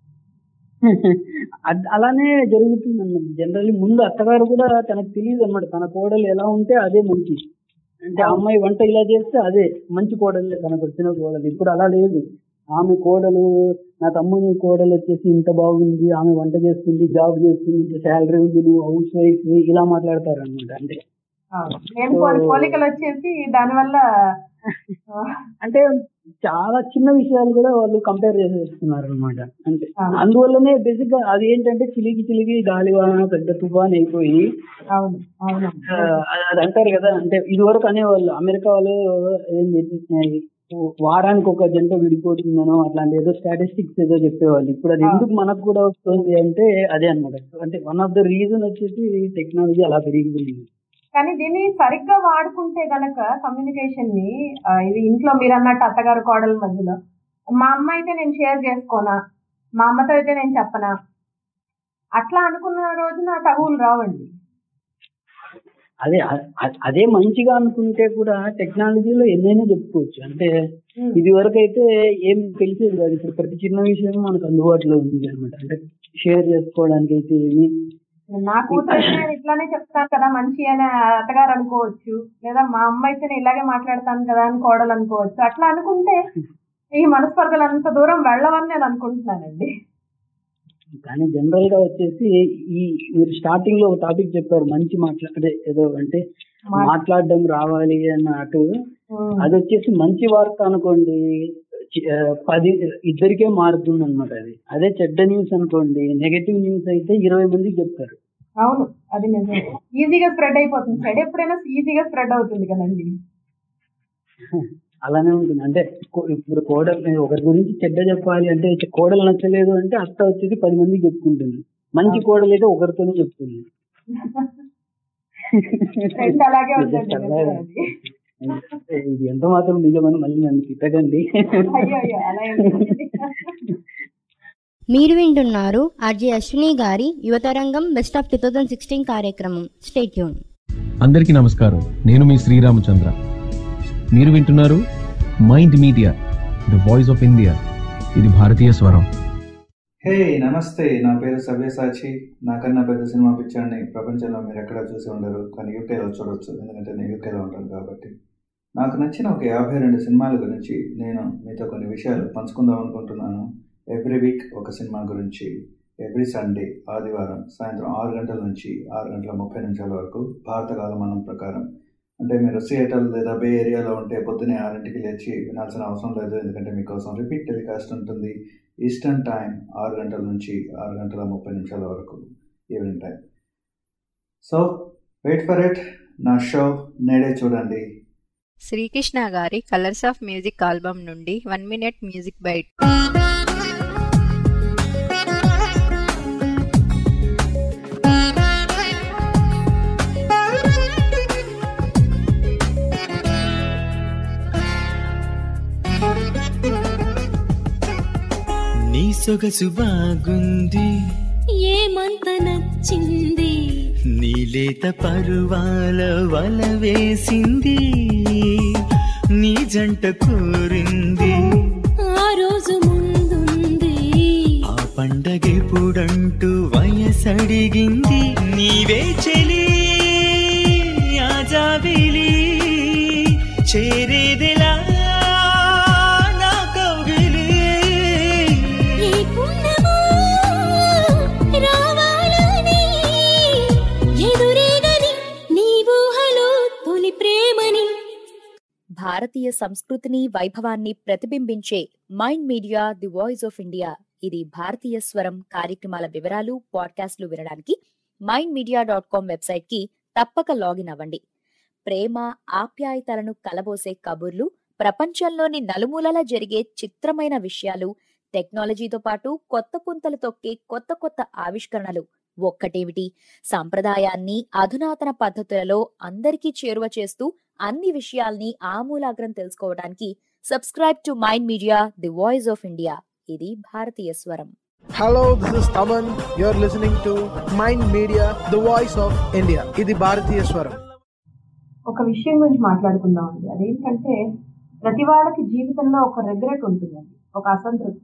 అద్- అలానే జరుగుతుంది అన్నమాట జనరల్లీ ముందు అత్తగారు కూడా తనకు తెలియదు అన్నమాట తన కోడలు ఎలా ఉంటే అదే మంచి అంటే ఆ అమ్మాయి వంట ఇలా చేస్తే అదే మంచి కోడలే తనకు వచ్చిన కోడలు ఇప్పుడు అలా లేదు ఆమె కోడలు నా తమ్ముని కోడలు వచ్చేసి ఇంత బాగుంది ఆమె వంట చేస్తుంది జాబ్ చేస్తుంది ఇంత శాలరీ ఉంది నువ్వు హౌస్ వైఫ్ ఇలా మాట్లాడతారు అనమాట అంటే నేను పోలి- పోలికలు వచ్చేసి దానివల్ల అంటే చాలా చిన్న విషయాలు కూడా వాళ్ళు కంపేర్ చేసేస్తున్నారు అనమాట అంటే అందువల్లనే బేసిక్ గా అది ఏంటంటే చిలికి చిలికి గాలివాన పెద్ద తుఫాన్ అయిపోయి అవును అవును ఆ, అది అంటారు కదా అంటే ఇది వరకు అనేవాళ్ళు అమెరికా వాళ్ళు ఏంది, వారానికి ఒక జంట విడిపోతుందనో అట్లాంటి ఏదో స్టాటిస్టిక్స్ ఏదో చెప్పేవాళ్ళు ఇప్పుడు అది ఎందుకు మనకు కూడా వస్తుంది అంటే అదే అన్నమాట అంటే వన్ ఆఫ్ ద రీజన్ వచ్చేసి టెక్నాలజీ అలా పెరిగిపోయింది కానీ దీన్ని సరిగ్గా వాడుకుంటే గనక కమ్యూనికేషన్ ని ఆ, ఇది ఇంట్లో మీరు అన్నట్టు అత్తగారు కోడల మధ్యలో మా అమ్మ అయితే నేను షేర్ చేసుకోనా మా అమ్మతో అయితే నేను చెప్పనా అట్లా అనుకున్న రోజున తగువులు రావండి అదే అ- అ- అదే మంచిగా అనుకుంటే కూడా టెక్నాలజీలో ఎన్నైనా చెప్పుకోవచ్చు అంటే ఇది వరకు అయితే ఏం తెలిసేది కాదు ఇప్పుడు ప్రతి చిన్న విషయం మనకు అందుబాటులో ఉంది అనమాట అంటే షేర్ చేసుకోవడానికి అయితే ఏమి నా కూతురు అయితే నేను ఇట్లానే చెప్తాను కదా మంచి అని అత్తగారు అనుకోవచ్చు లేదా మా అమ్మ అయితే నేను ఇలాగే మాట్లాడతాను కదా అని కోడలు అనుకోవచ్చు అట్లా అనుకుంటే ఈ మనస్పర్ధలు అంత దూరం వెళ్ళవని నేను అనుకుంటున్నానండి కానీ జనరల్ గా వచ్చేసి ఈ మీరు స్టార్టింగ్ లో ఒక టాపిక్ చెప్పారు మంచి మాట్లాడే ఏదో అంటే మాట్లాడడం రావాలి అన్నట్టు అది వచ్చేసి మంచి వార్త అనుకోండి చి- ఆ, పది ఇద్దరికే మారుతుంది అనమాట అది అదే చెడ్డ న్యూస్ అనుకోండి నెగటివ్ న్యూస్ అయితే ఇరవై మందికి చెప్తారు అవును అది నిజం ఈజీగా స్ప్రెడ్ అయిపోతుంది చెడు ఎప్పుడైనా ఈజీగా స్ప్రెడ్ అవుతుంది కదండి అలానే ఉంటుంది అంటే కో- ఇప్పుడు కోడలు ఒకరి గురించి చెడ్డ చెప్పాలి అంటే కోడలు నచ్చలేదు అంటే అత్త వచ్చేసి పది మందికి చెప్పుకుంటుంది మంచి కోడలు అయితే ఒకరితోనే చెప్తుంది ట్రెండ్ అలాగే ఉందండి సరదాగా. నిజమే అది. ఇది ఎంత మాత్రం నిజమని మళ్ళీ నన్ను తిట్టకండి అయ్యో అయ్యో అలా ఏం లేదండి. మీరు వింటున్నారు ఆర్జే అశ్విని గారి యువతరంగం best of two thousand sixteen కార్యక్రమం స్టేట్యూన్ అందరికీ నమస్కారం నేను మీ శ్రీరామచంద్ర మీరు వింటున్నారు mind media the voice of India ఇది భారతీయ స్వరం హే నమస్తే నా పేరు సవ్యసాచి నాకన్నా పెద్ద సినిమా పిక్చర్ని ప్రపంచంలో మీరు ఎక్కడ చూసి ఉండరు కానీ యూకేలో చూడొచ్చు ఎందుకంటే నేను యూకేలో ఉంటాను కాబట్టి నాకు నచ్చిన ఒక యాభై రెండు సినిమాల గురించి నేను మీతో కొన్ని విషయాలు పంచుకుందాం అనుకుంటున్నాను ఎవ్రీ వీక్ ఒక సినిమా గురించి ఎవ్రీ సండే ఆదివారం సాయంత్రం ఆరు గంటల నుంచి ఆరు గంటల ముప్పై నిమిషాల వరకు భారత కాలమానం ప్రకారం అంటే మీరు సియేటర్ లేదా బే ఏరియాలో ఉంటే పొద్దునే ఆరింటికి లేచి వినాల్సిన అవసరం లేదు ఎందుకంటే మీకోసం రిపీట్ టెలికాస్ట్ ఉంటుంది ఈస్టర్న్ టైం ఆరు గంటల నుంచి ఆరు గంటల ముప్పై నిమిషాల వరకు evening time so wait for it నా షో నేడే చూడండి శ్రీకృష్ణ గారి కలర్స్ ఆఫ్ మ్యూజిక్ ఆల్బమ్ నుండి వన్ మినిట్ మ్యూజిక్ బైట్ నీ సొగసు బాగుంది ఏమంత నచ్చింది నీ లేత పరువాల వల వేసింది నీ జంట కోరింది ఆ రోజు ముందుంది ఆ పండగెప్పుడంటూ వయసడిగింది నీవే చెలి ఆజాబిలి చేరేదెలా నా కౌగిలి ఈ పుణ్యమో రావాలని ఎదురేగని నీ ఊహలో తొలి ప్రేమని భారతీయ సంస్కృతిని వైభవాన్ని ప్రతిబింబించే mind media the voice of India ఇది భారతీయ స్వరం కార్యక్రమాల వివరాలు పాడ్కాస్ట్లు వినడానికి mind media dot com website కి తప్పక లాగిన్ అవ్వండి ప్రేమ ఆప్యాయతలను కలబోసే కబుర్లు ప్రపంచంలోని నలుమూలల జరిగే చిత్రమైన విషయాలు టెక్నాలజీతో పాటు కొత్త పుంతలు తొక్కే కొత్త కొత్త ఆవిష్కరణలు ఒక్కటేమిటి సాంప్రదాయాన్ని అధునాతన పద్ధతులలో అందరికీ చేరువ చేస్తూ అన్ని విషయాల్ని ఆమూలాగ్రం తెలుసుకోవడానికి subscribe to mind media the voice of India ఇది భారతీయ స్వరం Hello, this is Taman. You're listening to Mind Media, the voice of India. ఇది భారతీయ స్వరం ఒక విషయం గురించి మాట్లాడుకుందాం అండి అదేంటంటే ప్రతి వాళ్ళకి జీవితంలో ఒక రెగ్రెట్ ఉంటుందండి ఒక అసంతృప్తి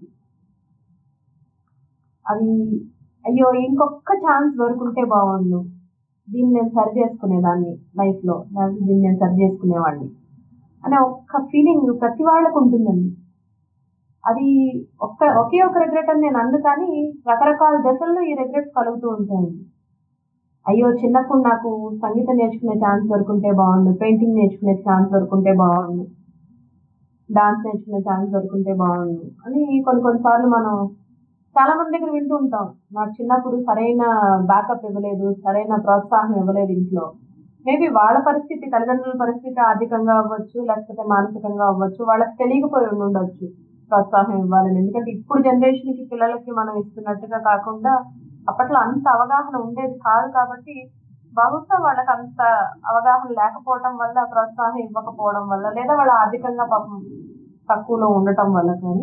అది అయ్యో ఇంకొక ఛాన్స్ దొరుకుంటే బాగుండు దీన్ని నేను సరి చేసుకునేదాన్ని లైఫ్లో లేకపోతే దీన్ని నేను సరి చేసుకునేవాడిని అనే ఒక్క ఫీలింగ్ ప్రతి వాళ్ళకు ఉంటుందండి అది ఒక్క ఒకే ఒక రెగ్రెట్ అని నేను అన్ను కానీ రకరకాల దశల్లో ఈ రెగ్రెట్స్ కలుగుతూ ఉంటాయండి అయ్యో చిన్నప్పుడు నాకు సంగీతం నేర్చుకునే ఛాన్స్ దొరుకుంటే బాగుండు పెయింటింగ్ నేర్చుకునే ఛాన్స్ దొరుకుంటే బాగుండు డాన్స్ నేర్చుకునే ఛాన్స్ దొరుకుంటే బాగుండు అని కొన్ని కొన్నిసార్లు మనం చాలా మంది దగ్గర వింటూ ఉంటాం నాకు చిన్నప్పుడు సరైన బ్యాకప్ ఇవ్వలేదు సరైన ప్రోత్సాహం ఇవ్వలేదు ఇంట్లో మేబీ వాళ్ళ పరిస్థితి తల్లిదండ్రుల పరిస్థితి ఆర్థికంగా అవ్వచ్చు లేకపోతే మానసికంగా అవ్వచ్చు వాళ్ళకి తెలియకపోయి ఉండి ఉండొచ్చు ప్రోత్సాహం ఇవ్వాలని ఎందుకంటే ఇప్పుడు జనరేషన్కి పిల్లలకి మనం ఇస్తున్నట్టుగా కాకుండా అప్పట్లో అంత అవగాహన ఉండేది కాదు కాబట్టి బహుశా వాళ్ళకి అంత అవగాహన లేకపోవడం వల్ల ప్రోత్సాహం ఇవ్వకపోవడం వల్ల లేదా వాళ్ళ ఆర్థికంగా పాపం తక్కువలో ఉండటం వల్ల కానీ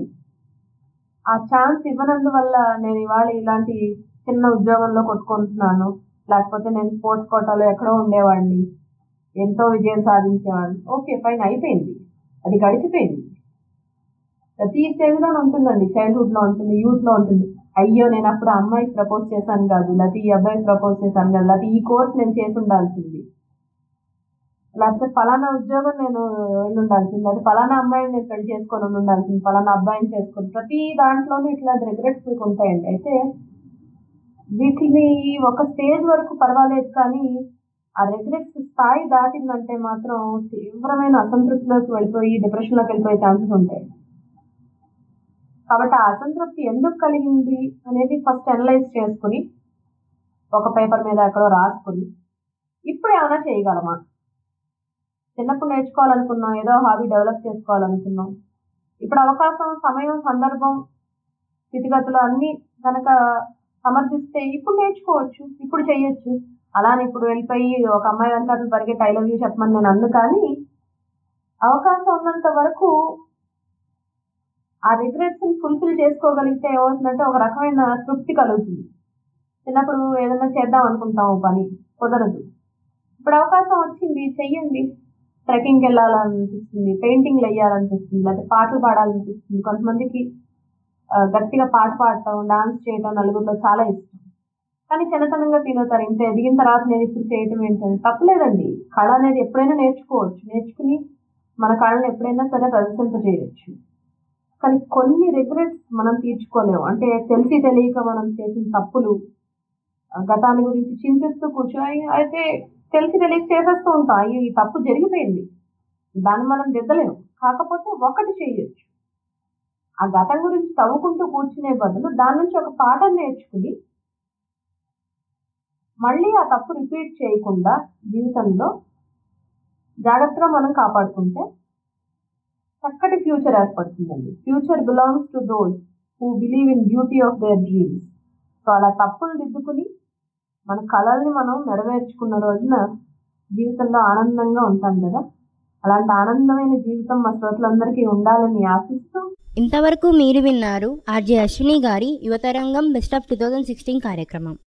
ఆ ఛాన్స్ ఇవ్వనందువల్ల నేను ఇవాళ ఇలాంటి చిన్న ఉద్యోగంలో కొట్టుకుంటున్నాను లేకపోతే నేను స్పోర్ట్స్ కోటాలో ఎక్కడో ఉండేవాడిని ఎంతో విజయం సాధించేవాడిని ఓకే ఫైన్ అయిపోయింది అది గడిచిపోయింది ప్రతి స్టేజ్లో ఉంటుందండి చైల్డ్హుడ్లో ఉంటుంది యూత్లో ఉంటుంది అయ్యో నేను అప్పుడు ఆ అమ్మాయికి ప్రపోజ్ చేశాను కాదు లేకపోతే ఈ అబ్బాయికి ప్రపోజ్ చేశాను కాదు లేకపోతే ఈ కోర్స్ నేను చేసి ఉండాల్సింది లేకపోతే ఫలానా ఉద్యోగం నేను వెళ్ళి ఉండాల్సింది లేకపోతే ఫలానా అమ్మాయిని నేను పెళ్లి చేసుకొని ఉండాల్సింది ఫలానా అబ్బాయిని చేసుకొని ప్రతి దాంట్లోనూ ఇట్లాంటి రిగ్రెట్స్ మీకు ఉంటాయండి అయితే వీటిని ఒక స్టేజ్ వరకు పర్వాలేదు కానీ ఆ రిగ్రెట్స్ స్థాయి దాటిందంటే మాత్రం తీవ్రమైన అసంతృప్తిలోకి వెళ్ళిపోయి డిప్రెషన్లోకి వెళ్ళిపోయే ఛాన్సెస్ ఉంటాయి కాబట్టి ఆ అసంతృప్తి ఎందుకు కలిగింది అనేది ఫస్ట్ అనలైజ్ చేసుకుని ఒక పేపర్ మీద ఎక్కడో రాసుకుని ఇప్పుడు ఏమైనా చేయగలమా చిన్నప్పుడు నేర్చుకోవాలనుకున్నాం ఏదో హాబీ డెవలప్ చేసుకోవాలనుకున్నాం ఇప్పుడు అవకాశం సమయం సందర్భం స్థితిగతులు అన్నీ కనుక సమర్థిస్తే ఇప్పుడు నేర్చుకోవచ్చు ఇప్పుడు చేయొచ్చు అలానే ఇప్పుడు వెళ్ళిపోయి ఒక అమ్మాయి వెనకాల పరిగెట్టి ఐ లవ్ యూ చెప్పమని నేను అందు కానీ అవకాశం ఉన్నంత వరకు ఆ రిగ్రెట్స్ ఫుల్ఫిల్ చేసుకోగలిగితే ఏమవుతుందంటే ఒక రకమైన తృప్తి కలుగుతుంది చిన్నప్పుడు ఏదైనా చేద్దాం అనుకుంటాం ఓ పని కుదరదు ఇప్పుడు అవకాశం వచ్చింది చెయ్యండి ట్రెక్కింగ్కి వెళ్ళాలనిపిస్తుంది పెయింటింగ్లు వేయాలనిపిస్తుంది లేకపోతే పాటలు పాడాలనిపిస్తుంది కొంతమందికి ఆ, గట్టిగా పాట పాడటం డాన్స్ చేయటం నలుగురిలో చాలా ఇష్టం కానీ చిన్నతనంగా ఫీల్ అవుతారు ఇంత ఎదిగిన తర్వాత నేను ఇప్పుడు చేయటం ఏంటని తప్పలేదండి కళ అనేది ఎప్పుడైనా నేర్చుకోవచ్చు నేర్చుకుని మన కళను ఎప్పుడైనా సరే ప్రదర్శింపజేయచ్చు కానీ కొన్ని రిగ్రెట్స్ మనం తీర్చుకోలేము అంటే తెలిసి తెలియక మనం చేసిన తప్పులు ఆ, గతాన్ని గురించి చింతిస్తూ కూర్చొని అయితే తెలిసి తెలియక చేసేస్తూ ఉంటాం అయ్యో ఈ తప్పు జరిగిపోయింది దాన్ని మనం దిద్దలేము కాకపోతే ఒకటి చేయొచ్చు ఆ గతం గురించి తవ్వుకుంటూ కూర్చునే బదులు దాని నుంచి ఒక పాఠం నేర్చుకుని మళ్ళీ ఆ తప్పు రిపీట్ చేయకుండా జీవితంలో జాగ్రత్తగా మనం కాపాడుకుంటే చక్కటి ఫ్యూచర్ ఏర్పడుతుందండి future belongs to those who believe in beauty of their dreams so అలా తప్పులు దిద్దుకుని మన కళల్ని మనం నెరవేర్చుకున్న రోజున జీవితంలో ఆనందంగా ఉంటాం కదా అలాంటి ఆనందమైన జీవితం మా శ్రోతలందరికీ ఉండాలని ఆశిస్తూ ఇంతవరకు మీరు విన్నారు ఆర్జే అశ్విని గారి యువతరంగం best of two thousand sixteen కార్యక్రమం